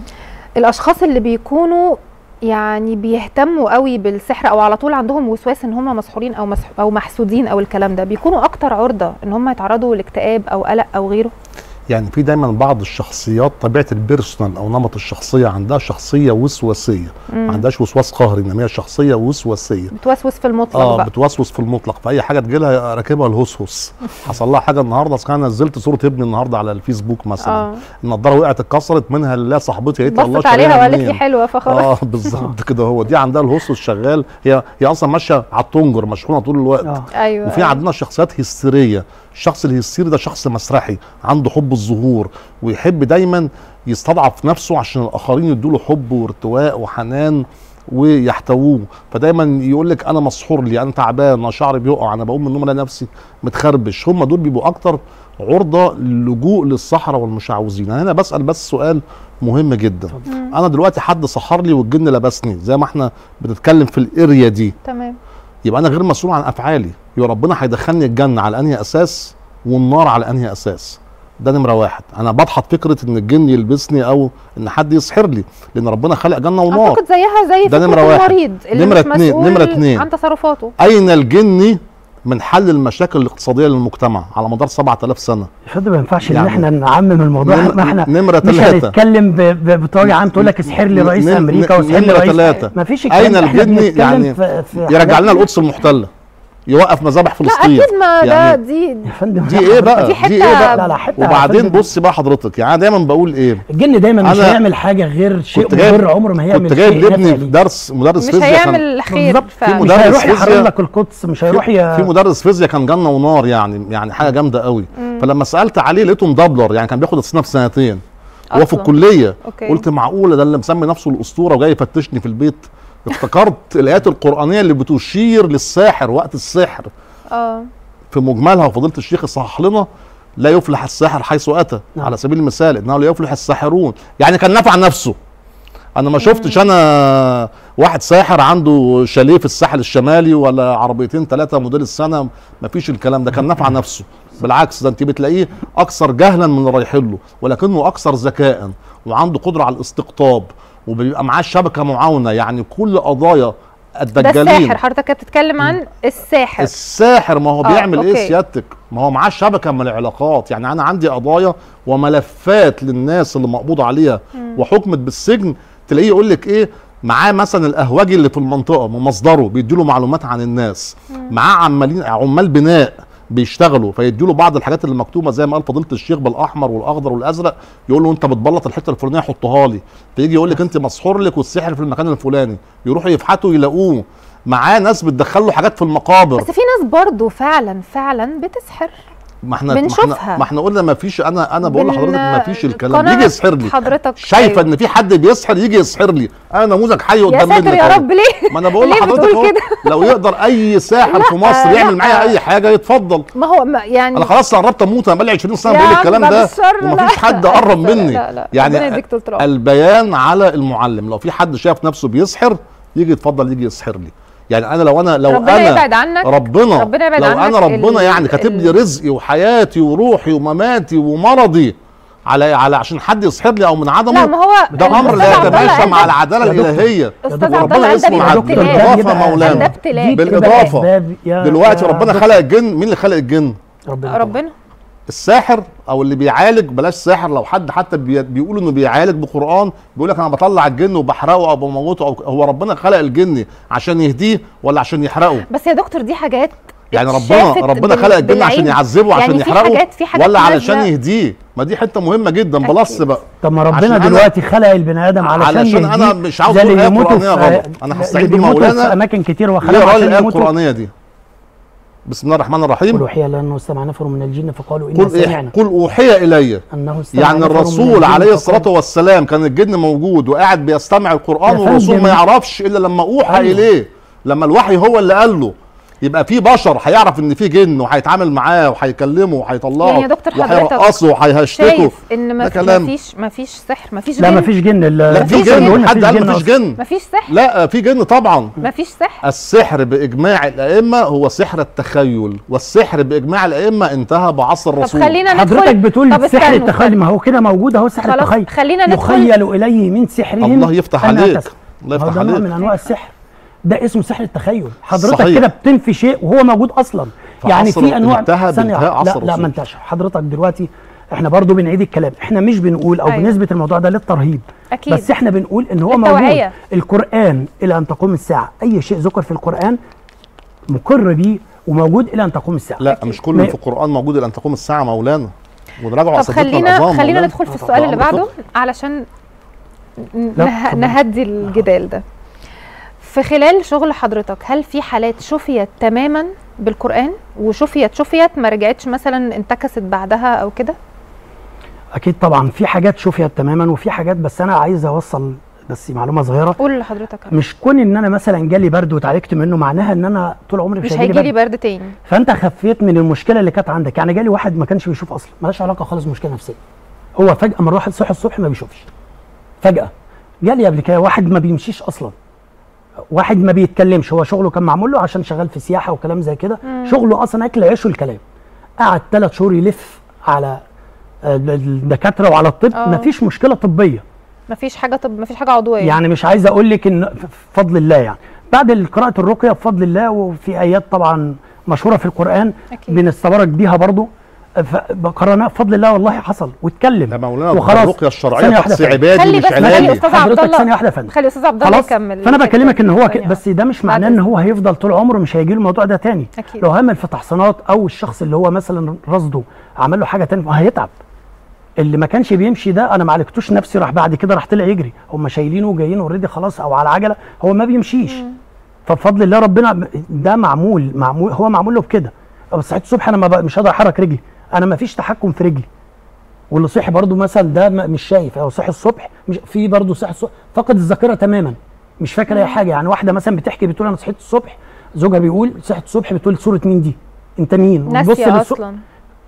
الاشخاص اللي بيكونوا يعني بيهتموا قوي بالسحر او على طول عندهم وسواس ان هم مسحورين او مسح او محسودين او الكلام ده بيكونوا اكتر عرضه ان هم يتعرضوا لاكتئاب او قلق او غيره
يعني في دايما بعض الشخصيات طبيعه البيرسونال او نمط الشخصيه عندها شخصيه وسواسيه ما عندهاش وسواس قهري انما هي شخصيه وسواسيه
بتوسوس في المطلق
اه
بقى
بتوسوس في المطلق في اي حاجه تجيلها راكبها الهسهس حصل لها حاجه النهارده اصل انا نزلت صوره ابني النهارده على الفيسبوك مثلا
اه
النضاره وقعت اتكسرت منها لله صاحبتي قالت لي الله
بصت عليها
شاريها
وقالت لي
منين؟
حلوه فخلاص
اه بالظبط كده هو دي عندها الهسهس شغال هي هي اصلا ماشيه على الطنجر مشحونه طول الوقت
اه
ايوه
وفي
أيوة.
عندنا شخصيات هستيريه الشخص الهستيري ده شخص مسرحي عنده حب الظهور ويحب دايما يستضعف نفسه عشان الاخرين يدوا له حب وارتواء وحنان ويحتووه فدايما يقول لك انا مسحور لي انا تعبان انا شعري بيقع انا بقوم من النوم الاقي نفسي متخربش هم دول بيبقوا اكتر عرضه للجوء للصحراء والمشعوذين انا هنا بسال بس سؤال مهم جدا انا دلوقتي حد سحر لي والجن لبسني زي ما احنا بنتكلم في الاريا دي
تمام
يبقى انا غير مسؤول عن افعالي يبقى ربنا هيدخلني الجنه على انهي اساس والنار على انهي اساس ده نمره واحد انا بضحط فكره ان الجن يلبسني او ان حد يسحر لي لان ربنا خلق جنه ونار
اعتقد زيها زي
ده
فكره
نمرة واحد.
المريض اللي
نمرة
مش
اتنين-
مسؤول
نمرة اتنين.
عن تصرفاته
اين الجن من حل المشاكل الاقتصاديه للمجتمع على مدار 7000 سنه
يا فندم ما ينفعش ان
يعني
احنا نعمم الموضوع
نم-
ما احنا
نمرة
مش
تلاتة.
هنتكلم ب- ب- بطريقه عام تقول لك اسحر لي رئيس
نم-
امريكا
نم-
واسحر لي
نمرة
رئيس
تلاتة.
ما فيش الكلام
اين
ده، احنا
الجن
بنتكلم
يعني
في- في
يرجع
حاجات-
لنا القدس المحتله يوقف مذابح
لا
فلسطين
اكيد ما ده
يعني
دي
يا فندم
دي ايه بقى
دي
دي,
حتة-
ايه بقى
لا لا حته
وبعدين
فندم،
بص بقى حضرتك يعني انا دايما بقول ايه
الجن دايما مش
أنا
هيعمل حاجه غير شيء
كنت جايب-
مضر عمره ما هيعمل
كنت جايب
شيء
لابني
نافع
في
ليه.
درس مدرس
مش
فيزياء كان
هيعمل خير
بالظبط.
فعلا.
في
مش
مدرس
هيروح
فيزياء-
يحرر لك القدس مش هيروح ي...
في مدرس فيزياء كان جنه ونار يعني يعني حاجه جامده قوي فلما سالت عليه لقيته مدبلر يعني كان بياخد السنه في سنتين هو في
أصلاً.
الكليه
أوكي.
قلت معقوله ده اللي مسمي نفسه الاسطوره وجاي يفتشني في البيت افتكرت الايات القرانيه اللي بتشير للساحر وقت السحر
اه
في مجملها وفضيله الشيخ صحح لنا لا يفلح الساحر حيث اتى
نعم.
على سبيل المثال انه لا يفلح الساحرون يعني كان نافع نفسه انا ما شفتش انا واحد ساحر عنده شاليه في الساحل الشمالي ولا عربيتين ثلاثه موديل السنه ما فيش الكلام ده كان نافع نفسه بالعكس ده انت بتلاقيه اكثر جهلا من اللي رايحين له ولكنه اكثر ذكاء وعنده قدره على الاستقطاب وبيبقى معاه شبكه معاونه يعني كل قضايا
ده
الدجالين
الساحر حضرتك كانت بتتكلم عن الساحر
الساحر ما هو
آه،
بيعمل ايه
أوكي.
سيادتك ما هو معاه شبكه من العلاقات يعني انا عندي قضايا وملفات للناس اللي مقبوض عليها وحكمت بالسجن تلاقيه يقول لك ايه معاه مثلا القهوجي اللي في المنطقه من مصدره بيديله معلومات عن الناس معاه عمالين عمال بناء بيشتغلوا فيديله بعض الحاجات اللي مكتوبه زي ما قال فضيله الشيخ بالاحمر والاخضر والازرق يقول له انت بتبلط الحته الفلانيه حطها لي فيجي يقول لك انت مسحور لك والسحر في المكان الفلاني يروحوا يفحتوا يلاقوه معاه ناس بتدخل له حاجات في المقابر
بس في ناس برضو فعلا فعلا بتسحر
ما احنا ما
بنشوفها.
احنا, ما احنا قلنا ما فيش انا انا بقول
بن-
لحضرتك ما فيش الكلام
قناعة
يجي يسحر لي
حضرتك
شايفه
أيوة.
ان في حد بيسحر يجي يسحر لي انا نموذج حي
يا
قدام
ساتر
منك
يا
أهو.
رب ليه
ما انا بقول
ليه
لحضرتك
بتقول
اهو
كده؟
لو يقدر اي ساحر في مصر
لا.
يعمل معايا اي حاجه يتفضل
ما هو ما يعني
انا خلاص قربت اموت انا بقالي 20 سنه
يا
بقول
عم
الكلام
بعد
ده
الشر، لا.
ومفيش حد قرب
لا،
مني
لا، لا. ربنا
يعني
يديك طول العمر.
البيان على المعلم لو في حد شايف نفسه بيسحر يجي يتفضل يجي يسحر لي يعني انا لو انا لو
ربنا
انا
يبعد عنك
ربنا
ربنا يبعد
لو
عنك
انا ربنا
ال-
يعني كاتب لي
ال-
رزقي وحياتي وروحي ومماتي ومرضي على على عشان حد يسحر لي او من عدمه
لا ما هو
ده امر لا
الأستاذ عبد الله
يتماشى
قال
مع
ده-
العداله
يا دكتور.
الالهيه
استاذ
يا
عبد الله قال ده
اسمه
بيبقى
عبد
ابتلاء
بالإضافة
ده بيبقى-
مولانا.
ده ابتلاء
دي بتبقى
بالإضافة.
أسباب يا-
دلوقتي
يا
ربنا
دكتور.
خلق الجن مين اللي خلق الجن
ربنا
ربنا
الساحر او اللي بيعالج بلاش ساحر لو حد حتى بي بيقول انه بيعالج بقران بيقول لك انا بطلع الجن وبحرقه او بموته أو هو ربنا خلق الجن عشان يهديه ولا عشان يحرقه
بس يا دكتور دي حاجات
يعني ربنا
اتشافت
ربنا
بال-
خلق الجن عشان
بالعين.
يعذبه عشان
يعني في
يحرقه
حاجات في حاجات
ولا علشان
نازلة.
يهديه ما دي حته مهمه جدا
أكيد.
بلس بقى
طب ما
عشان
ربنا
أنا-
دلوقتي خلق البني ادم علشان
علشان أنا
يهديه
مش عاوز
زي
أقول
اللي
آية
يموتوا
قرآنية
في-
غلط. أنا
اللي
هستعين
بيموتوا
بمولانا
في اماكن كتير وخلقهم
يقرا لي
عشان
الايه
يموتوا
القرانيه دي بسم الله الرحمن
قل
الرحيم
اوحي لنا انه استمع نفر من الجن فقالوا انا
قل إيه
سمعنا
قل اوحي الي
انه استمع
يعني
نفر من
الرسول
الجن
عليه
فقالوا-
الصلاه والسلام كان الجن موجود وقاعد بيستمع القران
يا
والرسول
فندم.
ما يعرفش الا لما اوحى
أيوة.
اليه لما الوحي هو اللي قال له يبقى في بشر هيعرف ان في جن وهيتعامل معاه وهيكلمه وهيطلعه
يعني يا دكتور حضرتك
وهيرقصه وهيهشتكه
شايف ان ما
ده
في
كلام.
مفيش مفيش سحر مفيش
لا
جن
مفيش جن
لا في
مفيش
جن
جن.
حد قال مفيش
أصلاً.
جن
مفيش سحر
لا في جن طبعا
مفيش سحر
السحر باجماع الائمه هو سحر التخيل والسحر باجماع الائمه انتهى بعصر
طب
الرسول
خلينا ندخل
حضرتك بتقول
طب
سحر
استنوا،
التخيل ما هو كده موجود اهو سحر
خلاص،
التخيل
خلينا ندخل-
يخيل اليه من سحرهم
الله يفتح
أنها
عليك.
تسحر.
الله
ما هو
يفتح
ده نوع
عليك.
من انواع السحر ده اسمه سحر التخيل حضرتك
صحيح.
كده بتنفي شيء وهو موجود اصلا
في
يعني
عصر
في انواع
انتهى
ثانية
بانتهاء
واحدة.
عصر
لا لا
الرسول.
ما انتهاش حضرتك دلوقتي احنا برضو بنعيد الكلام احنا مش بنقول او
أيوة.
بنثبت الموضوع ده للترهيب
أكيد.
بس احنا بنقول ان هو
للتوعية.
موجود القران الى ان تقوم الساعه اي شيء ذكر في القران مقر بيه وموجود الى ان تقوم الساعه
لا مش كل
ما-
اللي في القران موجود الى ان تقوم الساعه مولانا ونراجعوا
طب
اساتذتنا
خلينا
العظام
خلينا
مولانا.
ندخل في
آه،
السؤال
طبعاً.
اللي بعده
اتفضل.
علشان ن-
لا،
نه-
اتفضل.
نهدي الجدال ده في خلال شغل حضرتك هل في حالات شفيت تماما بالقرآن وشفيت شفيت ما رجعتش مثلا انتكست بعدها او كده
اكيد طبعا في حاجات شفيت تماما وفي حاجات بس انا عايز اوصل بس معلومه صغيره
قول لحضرتك
مش كون ان انا مثلا جالي برد واتعالجت منه معناها ان انا طول عمري
مش
مش
هيجي لي
هيجيلي برد
برد تاني
فانت خفيت من المشكله اللي كانت عندك يعني جالي واحد ما كانش بيشوف اصلا مالهاش علاقه خالص بمشكله نفسيه هو فجاه مره واحد صحي الصبح ما بيشوفش فجاه جالي قبل كده واحد ما بيمشيش اصلا واحد ما بيتكلمش هو شغله كان معمول له عشان شغال في سياحه وكلام زي كده شغله اصلا اكل عيشه الكلام قعد ثلاث شهور يلف على آه، الدكاتره وعلى الطب
آه.
مفيش مشكله طبيه
مفيش حاجه طب مفيش حاجه عضويه
يعني مش عايز اقول لك ان بفضل الله يعني بعد قراءه الرقيه بفضل الله وفي ايات طبعا مشهوره في القران
أكيد.
بنستبرك بيها برضو فقرأناها بفضل الله والله حصل واتكلم
ده مولانا
وخلاص
الرقيه الشرعيه
ثانية واحدة
تقصي
فعلا.
عبادي
خلي
مش
بس خلي
علاجي
استاذ عبد
حضرتك
الله
ثانيه واحده يا فندم
خلي استاذ عبد الله
خلاص
يكمل
فانا
الفكرة.
بكلمك ان هو ك...
ثانية
بس ده مش
بعد
معناه ان
إذنك.
هو هيفضل طول عمره مش هيجي له الموضوع ده تاني
أكيد.
لو همل في تحصينات او الشخص اللي هو مثلا رصده عمل له حاجه تانية هيتعب اللي ما كانش بيمشي ده انا ما عالجتوش نفسي راح بعد كده راح طلع يجري هم شايلينه وجايين اوريدي خلاص او على عجله هو ما بيمشيش فبفضل الله ربنا ده معمول معمول هو معمول له بكده بس صحيت الصبح انا ما بق- مش هقدر احرك رجلي انا ما فيش تحكم في رجلي واللي صحي برضو مثلا ده م- مش شايف او صحي الصبح مش في برضو صحي الصبح فقد الذاكره تماما مش فاكر اي حاجه يعني واحده مثلا بتحكي بتقول انا صحيت الصبح زوجها بيقول صحيت الصبح بتقول صوره مين دي انت مين وتبص
ناسيه
للص-
اصلا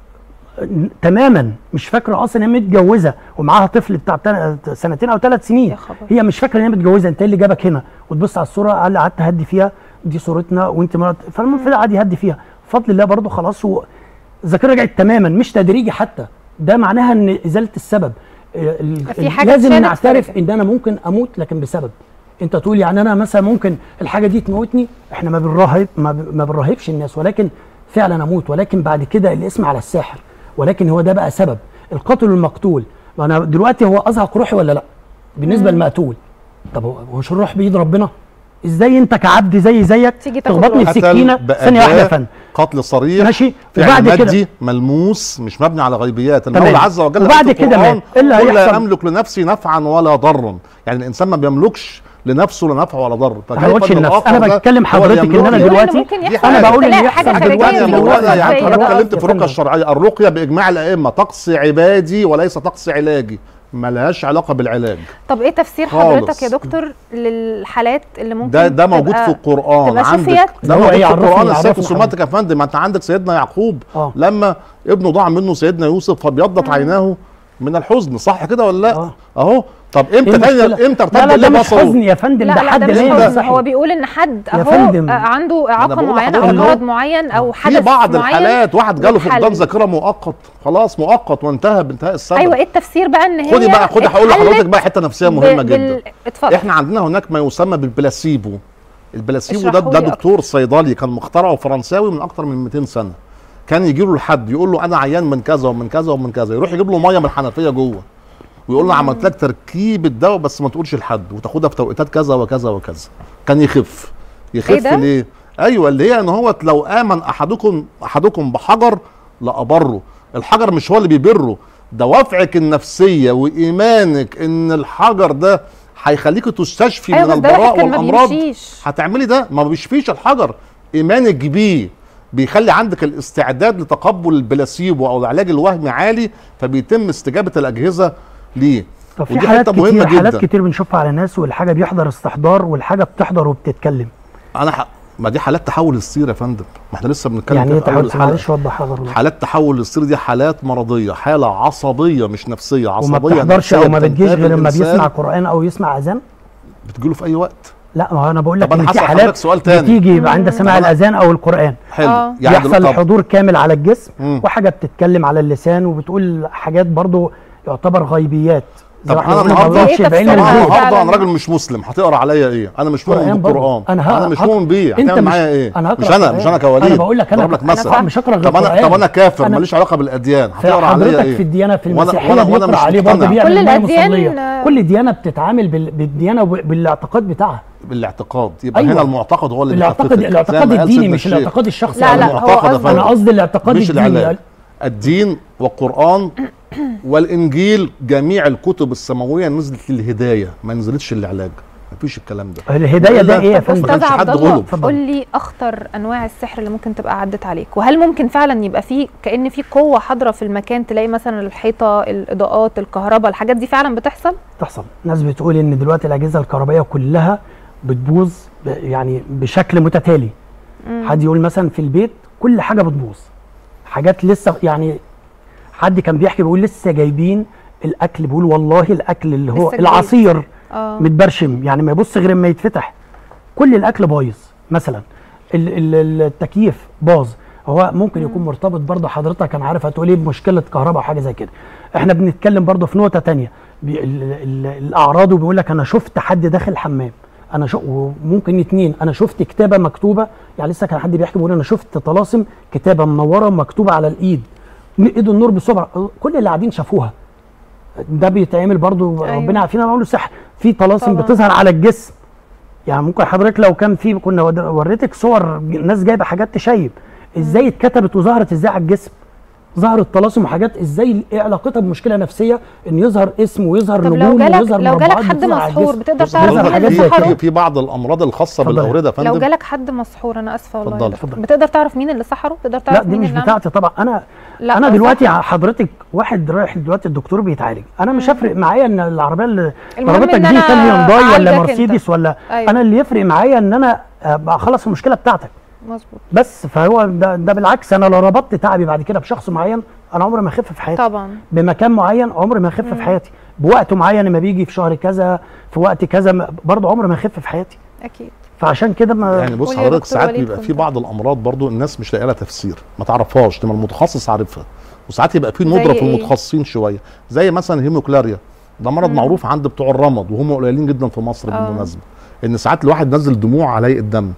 تماما مش فاكره اصلا ان هي متجوزه ومعاها طفل بتاع تل- سنتين او ثلاث سنين
يا خبر.
هي مش فاكره ان هي متجوزه انت إيه اللي جابك هنا وتبص على الصوره قال قعدت اهدي فيها دي صورتنا وانت مرات فالمفروض قعد يهدي فيها بفضل الله برضه خلاص هو الذاكره رجعت تماما مش تدريجي حتى ده معناها ان ازاله السبب ال-
في
ال-
حاجة
لازم
اتشالت
نعترف
فرجع.
ان انا ممكن اموت لكن بسبب انت تقول يعني انا مثلا ممكن الحاجه دي تموتني احنا ما بنراهب ما, ب- ما بنراهبش الناس ولكن فعلا اموت ولكن بعد كده الاسم على الساحر ولكن هو ده بقى سبب القاتل والمقتول ما انا دلوقتي هو ازهق روحي ولا لا بالنسبه للمقتول طب هو هو مش الروح بايد ربنا ازاي انت كعبد زي زيك
تيجي تاخد
تخبطني
روح.
بسكينه ثانيه واحده يا فندم
قتل صريح
ماشي
فعل
وبعد كده
مادي ملموس مش مبني على غيبيات
تمام.
المولى عز وجل
وبعد
قال في
كده
القرآن،
مات. إيه اللي
قل لا
هيحصل؟
املك لنفسي نفعا ولا ضرا يعني الانسان ما بيملكش لنفسه لا نفع ولا ضر
ما بقولش
إن
النفس.
الآخر
أنا
ده
بتكلم
هو اللي
حضرتك إن أنا
يملكني؟
بيقول إن
دلوقتي-
ممكن
دي
يحصل
حاجة.
أنا بقول إن
ابتلاء،
يحصل
حاجه
حاجة
خارجيه
دلوقتي يا
من
مولانا
الوسط
يعني
زي
حضرتك
ده.
اتكلمت
يا
في الرقيه
فندم.
الشرعيه الرقيه باجماع الائمه تقصي عبادي وليس تقصي علاجي ملهاش علاقه بالعلاج
طب ايه تفسير
خالص.
حضرتك يا دكتور للحالات اللي ممكن
ده ده موجود
تبقى-
في القران
تبقى
عندك
شفيت؟
ده
هو
موجود
إيه؟
في
عرفني-
القران
عرفني
السيف سماتك يا فندم ما انت عندك سيدنا يعقوب
آه.
لما ابنه ضاع منه سيدنا يوسف فابيضت عيناه من الحزن صح كده ولا لا
آه.
اهو طب
إيه
امتى
المشكلة؟
تاني امتى
لا
ارتد
لا ده
ليه
مش
بصره
حزن يا فندم
لا
ده
لا
حد
ده مش
نايم
حزن
صحي.
هو بيقول ان حد
يا
اهو
فندم.
آه، عنده اعاقه
بقول
معينه او
لحضرتك
مرض
إن هو-
معين او
في
حدث
بعض
معين
الحالات واحد جاله فقدان
واتحل.
ذاكره مؤقت خلاص مؤقت وانتهى بانتهاء السبب
ايوه ايه التفسير بقى ان هي
خدي بقى خدي هقول
اتحلت
لحضرتك بقى حته نفسيه مهمه
ب-
جدا
بال- اتفضل
احنا عندنا هناك ما يسمى بالبلاسيبو البلاسيبو ده
اشرحوا
ده
لي
دكتور صيدلي كان مخترعه فرنساوي من اكتر من 200 سنه كان يجي له لحد يقول له انا عيان من كذا ومن كذا ومن كذا يروح يجيب له ميه من الحنفيه جوه ويقول له عملت لك تركيب الدواء بس ما تقولش لحد وتاخدها في توقيتات كذا وكذا وكذا كان يخف يخف
إيه ده؟
ليه ايوه اللي هي ان هو لو امن احدكم احدكم بحجر لابره الحجر مش هو اللي بيبره دوافعك النفسيه وايمانك ان الحجر ده هيخليك تستشفي
ايوه
من
بس ده واحد
البراء
كان ما
والامراض
بيمشيش
هتعملي ده ما بيشفيش الحجر ايمانك بيه بيخلي عندك الاستعداد لتقبل البلاسيبو او العلاج الوهمي عالي فبيتم استجابه الاجهزه ليه
طب في
ودي
حالات
حته مهمه
كتير حالات
جدا
كتير بنشوفها على ناس والحاجه بيحضر استحضار والحاجه بتحضر وبتتكلم
انا ح... ما دي حالات تحول السير يا فندم ما احنا لسه بنتكلم
يعني
كده
ايه
في أول
تحول
الحلقة.
معلش وضح حضرتك
حالات تحول السير دي حالات مرضيه حاله عصبيه مش نفسيه
وما
عصبيه
بتحضرش
نفسية
او ما بتجيش
بتنتاب
غير لما
الإنسان
بيسمع قران او يسمع اذان
بتجيله في اي وقت
لا ما هو انا بقول لك
طب انا
ان في
هسال حضرتك
حالات
سؤال تاني
بتيجي عند سماع
طب أنا-
الاذان او القران
حلو
آه.
يعني
يحصل
دلوقتي- طب
حضور كامل على الجسم
مم.
وحاجه بتتكلم على اللسان وبتقول حاجات برضو يعتبر غيبيات زي
طب
ما احنا
أنا
قلنا
النهاردة-
ما بنقولش
إيه
بعلم
تفسيرها؟
طب انا
الغيب
فعلاً.
النهارده انا راجل مش مسلم هتقرا عليا ايه انا مش مؤمن
قرآن برضه.
بالقران
أنا ه-
انا مش
هق-
مؤمن بيه
أنت
هتعمل
مش-
معايا ايه
أنا هقرأ
مش انا
قرآن.
مش انا كوليد
أنا بقول لك أنا
بضرب لك
ك- أنا
مثل
فاهم، مش هقرأ غير
طب انا
قرآن.
طب انا كافر
أنا-
ماليش علاقه بالاديان هتقرا عليا
حضرتك
ايه
في الديانه في
وأنا-
المسيحيه
وأنا- وأنا
بيقرا
مش
عليه برضه
مقتنع.
بيعمل
كل
مية
الأديان-
مصلية. كل ديانه بتتعامل بال- بالديانه وب- بالاعتقاد بتاعها
بالاعتقاد يبقى
أيوة.
هنا المعتقد هو اللي
الاعتقاد
بيخففك. زي
الاعتقاد
ما قال
الديني
سيدنا
مش
الشيخ.
الاعتقاد الشخصي
لا، لا،
أنا-
هو
المعتقد يا
قصده-
فندم.
انا قصدي الاعتقاد
مش
الديني
العلاج الدين والقرآن والإنجيل جميع الكتب السماوية نزلت للهداية ما نزلتش للعلاج مفيش الكلام ده
الهدايه ده
لا،
ايه يا
طب
فندم
كانش
استاذ
حد
عبد الله
غلب.
اتفضل.
قول لي اخطر انواع السحر اللي ممكن تبقى عدت عليك وهل ممكن فعلا يبقى في كان في قوه حاضره في المكان تلاقي مثلا الحيطه الاضاءات الكهرباء الحاجات دي فعلا بتحصل
تحصل ناس بتقول ان دلوقتي الاجهزه الكهربائيه كلها بتبوظ ب- يعني بشكل متتالي حد يقول مثلا في البيت كل حاجه بتبوظ حاجات لسه يعني حد كان بيحكي بيقول لسه جايبين الاكل بيقول والله الاكل اللي هو
لسه جديد.
العصير
اه
متبرشم يعني ما يبص غير اما يتفتح كل الاكل بايظ مثلا ال- ال- التكييف باظ هو ممكن يكون مرتبط برضه حضرتك انا عارف هتقول ايه بمشكله كهرباء او حاجه زي كده احنا بنتكلم برضه في نقطه تانية بي ال ال الاعراض وبيقول لك انا شفت حد داخل الحمام انا شو وممكن اتنين انا شفت كتابه مكتوبه يعني لسه كان حد بيحكي بيقول انا شفت طلاسم كتابه منوره مكتوبه على الايد ايد النور بسرعه كل اللي قاعدين شافوها ده بيتعمل برضو
أيوة.
ربنا عارفين انا بقول سحر في طلاسم
طبعاً.
بتظهر على الجسم يعني ممكن حضرتك لو كان في كنا ود- وريتك صور ناس جايبه حاجات تشيب ازاي اتكتبت وظهرت ازاي على الجسم ظهرت طلاسم وحاجات ازاي ايه علاقتها بمشكله نفسيه ان يظهر اسم ويظهر
طب لو
نجوم
جالك
ويظهر
لو جالك
مربعات
حد
بتظهر على
مسحور
الجسم.
بتقدر
بتظهر
تعرف مين
حاجات
اللي
زي
سحره
كده.
في في بعض الامراض الخاصه
اتفضل.
بالاورده يا
لو
فندم
جالك حد مسحور انا اسفه والله
اتفضل.
اتفضل.
بتقدر تعرف مين اللي سحره تقدر تعرف
لا دي
مين
مش
اللي عمل؟
بتاعتي طبعا انا
لا
انا
صح.
دلوقتي حضرتك واحد رايح دلوقتي الدكتور بيتعالج انا مش هفرق معايا ان العربيه اللي
المهم
حضرتك
إن
دي
أنا
كان هيونداي ولا
أعالجك
مرسيدس ولا
أيوة.
انا اللي يفرق معايا ان انا ابقى اخلص المشكله بتاعتك
مظبوط
بس فهو ده, ده بالعكس انا لو ربطت تعبي بعد كده بشخص معين انا عمري ما اخف في حياتي
طبعا
بمكان معين عمري ما اخف في حياتي بوقت معين لما بيجي في شهر كذا في وقت كذا م- برضه عمري ما اخف في حياتي
اكيد
فعشان كده ما
يعني بص
قول يا
حضرتك
دكتور
ساعات
وليد
بيبقى
كنت-
في بعض الامراض برضو الناس مش لاقيه لها تفسير ما تعرفهاش لما المتخصص عارفها وساعات يبقى في
زي
ندره في
إيه؟
المتخصصين شويه زي مثلا الهيموكلاريا ده مرض معروف عند بتوع الرمد وهم قليلين جدا في مصر
آه.
بالمناسبه ان ساعات الواحد نزل دموع على الدم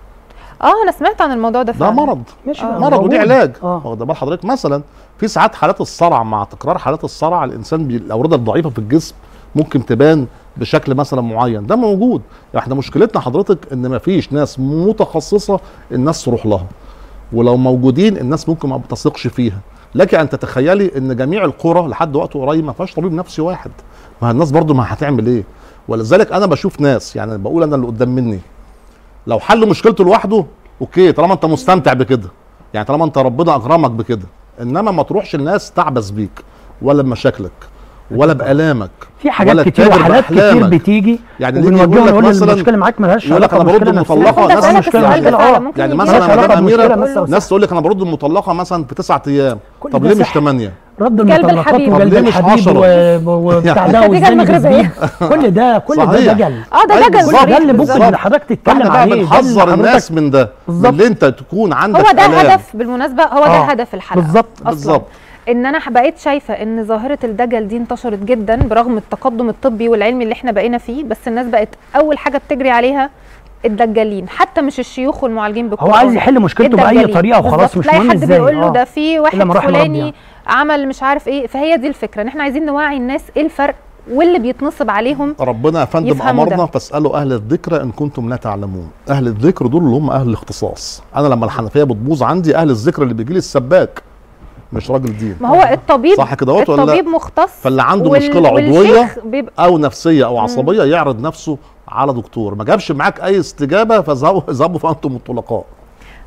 اه انا سمعت عن الموضوع ده
ده
فعلا
مرض
ماشي
آه.
بقى،
مرض وليه
موجود.
علاج
اه
واخد بال حضرتك مثلا في ساعات حالات الصرع مع تكرار حالات الصرع الانسان بي... الاورده الضعيفه في الجسم ممكن تبان بشكل مثلا معين ده موجود احنا مشكلتنا حضرتك ان مفيش ناس متخصصه الناس تروح لها ولو موجودين الناس ممكن ما بتثقش فيها لك ان تتخيلي ان جميع القرى لحد وقت قريب ما فيهاش طبيب نفسي واحد ما الناس برضو ما هتعمل ايه ولذلك انا بشوف ناس يعني بقول انا اللي قدام مني لو حل مشكلته لوحده اوكي طالما انت مستمتع بكده يعني طالما انت ربنا اكرمك بكده انما ما تروحش الناس تعبس بيك ولا بمشاكلك ولا بالامك
في حاجات
ولا
كتير
تتاجر
وحالات كتير
بأحلامك.
بتيجي
يعني اللي
وبنوجهه
يقول لك
نقول
مثلا
المشكله معاك مالهاش
يقول لك
علاقه
أنا برد
بمشكلة
المطلقة،
نفسية.
ناس
كنت
مشكلة
اسالك السؤال ده
مشكلة.
فعلا
اه
ممكن
يعني
يجي
مثلا
ملهاش علاقة
مدام
بمشكلة
اميره
بس أو
ناس تقول لك انا برد المطلقه مثلا في تسعة ايام
كل
طب
ده
ليه مش
سحر.
8
رد
قلب
المطلقات
الحبيب.
وقلب
طب ليه مش
الحبيب
عشرة؟
و- وبتاع ده
الخديجة
والزن
المغربية.
بالزبيب كل ده كل ده
صحيح.
دجل
اه ده
أيوة
دجل
بالظبط.
كل
صريح
ده اللي
بالظبط.
ممكن اللي حضرتك تتكلم
احنا بقى
عليه ده اللي
بنحذر
حضرتك-
الناس من ده
بالظبط.
اللي انت تكون عندك
هو ده
آلام.
الهدف بالمناسبه هو ده
آه.
هدف الحلقه
بالظبط.
أصلاً.
بالظبط.
ان انا بقيت شايفه ان ظاهره الدجل دي انتشرت جدا برغم التقدم الطبي والعلمي اللي احنا بقينا فيه بس الناس بقت اول حاجه بتجري عليها الدجالين حتى مش الشيوخ والمعالجين بالقران
هو عايز يحل مشكلته باي
الدجالين.
طريقه وخلاص
بالظبط.
مش
تلاقي
مهم
حد
ازاي
بيقول له
آه.
ده في واحد
ما رحم ربي
فلاني
يعني.
عمل مش عارف ايه فهي دي الفكره ان احنا عايزين نوعي الناس ايه الفرق واللي بيتنصب عليهم
ربنا يا فندم
يفهموا
امرنا
ده.
فاسالوا اهل الذكر ان كنتم لا تعلمون اهل الذكر دول اللي هم اهل الاختصاص انا لما الحنفيه بتبوظ عندي اهل الذكر اللي بيجي لي السباك مش راجل دين
ما هو الطبيب
صح كده اهوت ولا لا؟
الطبيب مختص
فاللي عنده
وال-
مشكلة عضوية
والشيخ بيبقى
او نفسيه او عصبيه يعرض نفسه على دكتور ما جابش معاك اي استجابه فاذهبوا اذهبوا فانتم الطلقاء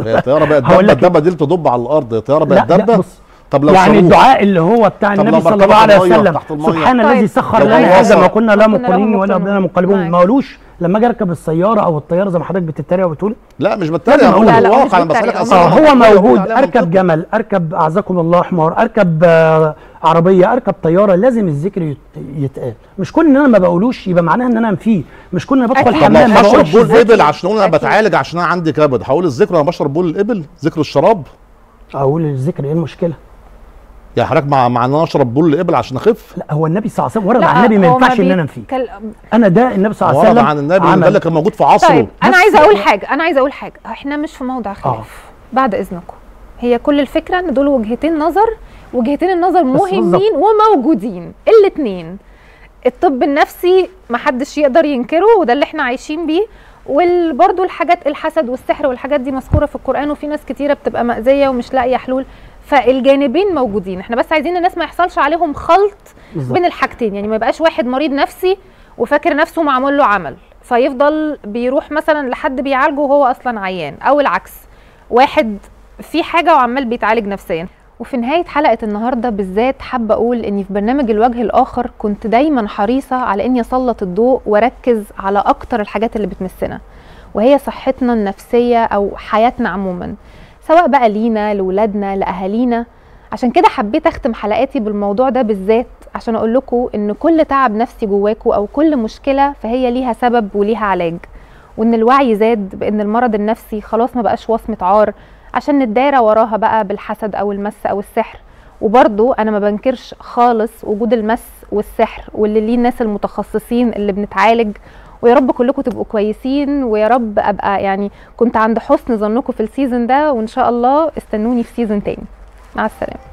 هي الطياره بقت
هقول
دبه
لك
الدبه دي اللي تدب على الارض هي طياره
لا
بقت
لا
دبه
بص
طب لو
يعني
صاروخ
الدعاء اللي هو بتاع
طب
النبي
لو
صلى
مركبة
الله عليه
في المية
وسلم
تحت المية.
سبحان
طيب.
الذي سخر
لو
لنا
غواصة.
هذا ما كنا لا
ما كنا له
مقرنين ولا
مقرنين.
ربنا منقلبون
معاك.
ما قالوش لما اجي اركب السياره او الطياره زي ما حضرتك بتتريق وبتقول
لا مش بتريق
لازم
هو
أقول- لا،
لا،
الواقع
مش
انا بسالك
بتريق.
أصلاً
اه
آه،
هو
منطقي
موجود
عليها
اركب
منطقي.
جمل اركب اعزكم الله حمار اركب آه، عربيه اركب طياره لازم الذكر يت- يتقال مش كون ان انا ما بقولوش يبقى معناها ان انا انفيه مش كون ان انا بدخل
أكيد.
طب لو
الحمام ما
هشرب
بقولش
بول
الذكر.
ابل عشان اقول انا
أكيد.
بتعالج عشان انا عندي كبد هقول الذكر وانا بشرب بول الابل ذكر الشراب
اقول الذكر ايه المشكله
يعني حضرتك مع مع ان انا اشرب بول الابل عشان اخف
لا هو النبي صلى الله عليه وسلم ورد
لا،
عن النبي ما
هو
ينفعش ان
بي-
انا انفيه
كل-
انا ده النبي صلى الله عليه
ورد
وسلم
عن النبي ان ده
عمل.
اللي كان موجود في عصره
طيب انا
بس-
عايزه اقول حاجه انا عايزه اقول حاجه احنا مش في موضع خلاف بعد اذنكم هي كل الفكره ان دول وجهتين نظر وجهتين النظر مهمين وموجودين الاثنين الطب النفسي محدش يقدر ينكره وده اللي احنا عايشين بيه وبرضه الحاجات الحسد والسحر والحاجات دي مذكوره في القران وفي ناس كتيره بتبقى مأذيه ومش لاقيه حلول فالجانبين موجودين احنا بس عايزين الناس ما يحصلش عليهم خلط
بالظبط.
بين الحاجتين يعني ما يبقاش واحد مريض نفسي وفاكر نفسه معمول له عمل فيفضل بيروح مثلا لحد بيعالجه وهو اصلا عيان او العكس واحد في حاجه وعمال بيتعالج نفسيا وفي نهايه حلقه النهارده بالذات حابه اقول اني في برنامج الوجه الاخر كنت دايما حريصه على اني اسلط الضوء واركز على اكتر الحاجات اللي بتمسنا وهي صحتنا النفسيه او حياتنا عموما سواء بقى لينا لولادنا لاهالينا عشان كده حبيت اختم حلقاتي بالموضوع ده بالذات عشان اقول لكم ان كل تعب نفسي جواكوا او كل مشكله فهي ليها سبب وليها علاج وان الوعي زاد بان المرض النفسي خلاص ما بقاش وصمه عار عشان نتدارى وراها بقى بالحسد او المس او السحر وبرضو انا ما بنكرش خالص وجود المس والسحر واللي ليه الناس المتخصصين اللي بنتعالج ويا رب كلكم تبقوا كويسين ويا رب ابقى يعني كنت عند حسن ظنكم في السيزون ده وان شاء الله استنوني في سيزون تاني مع السلامه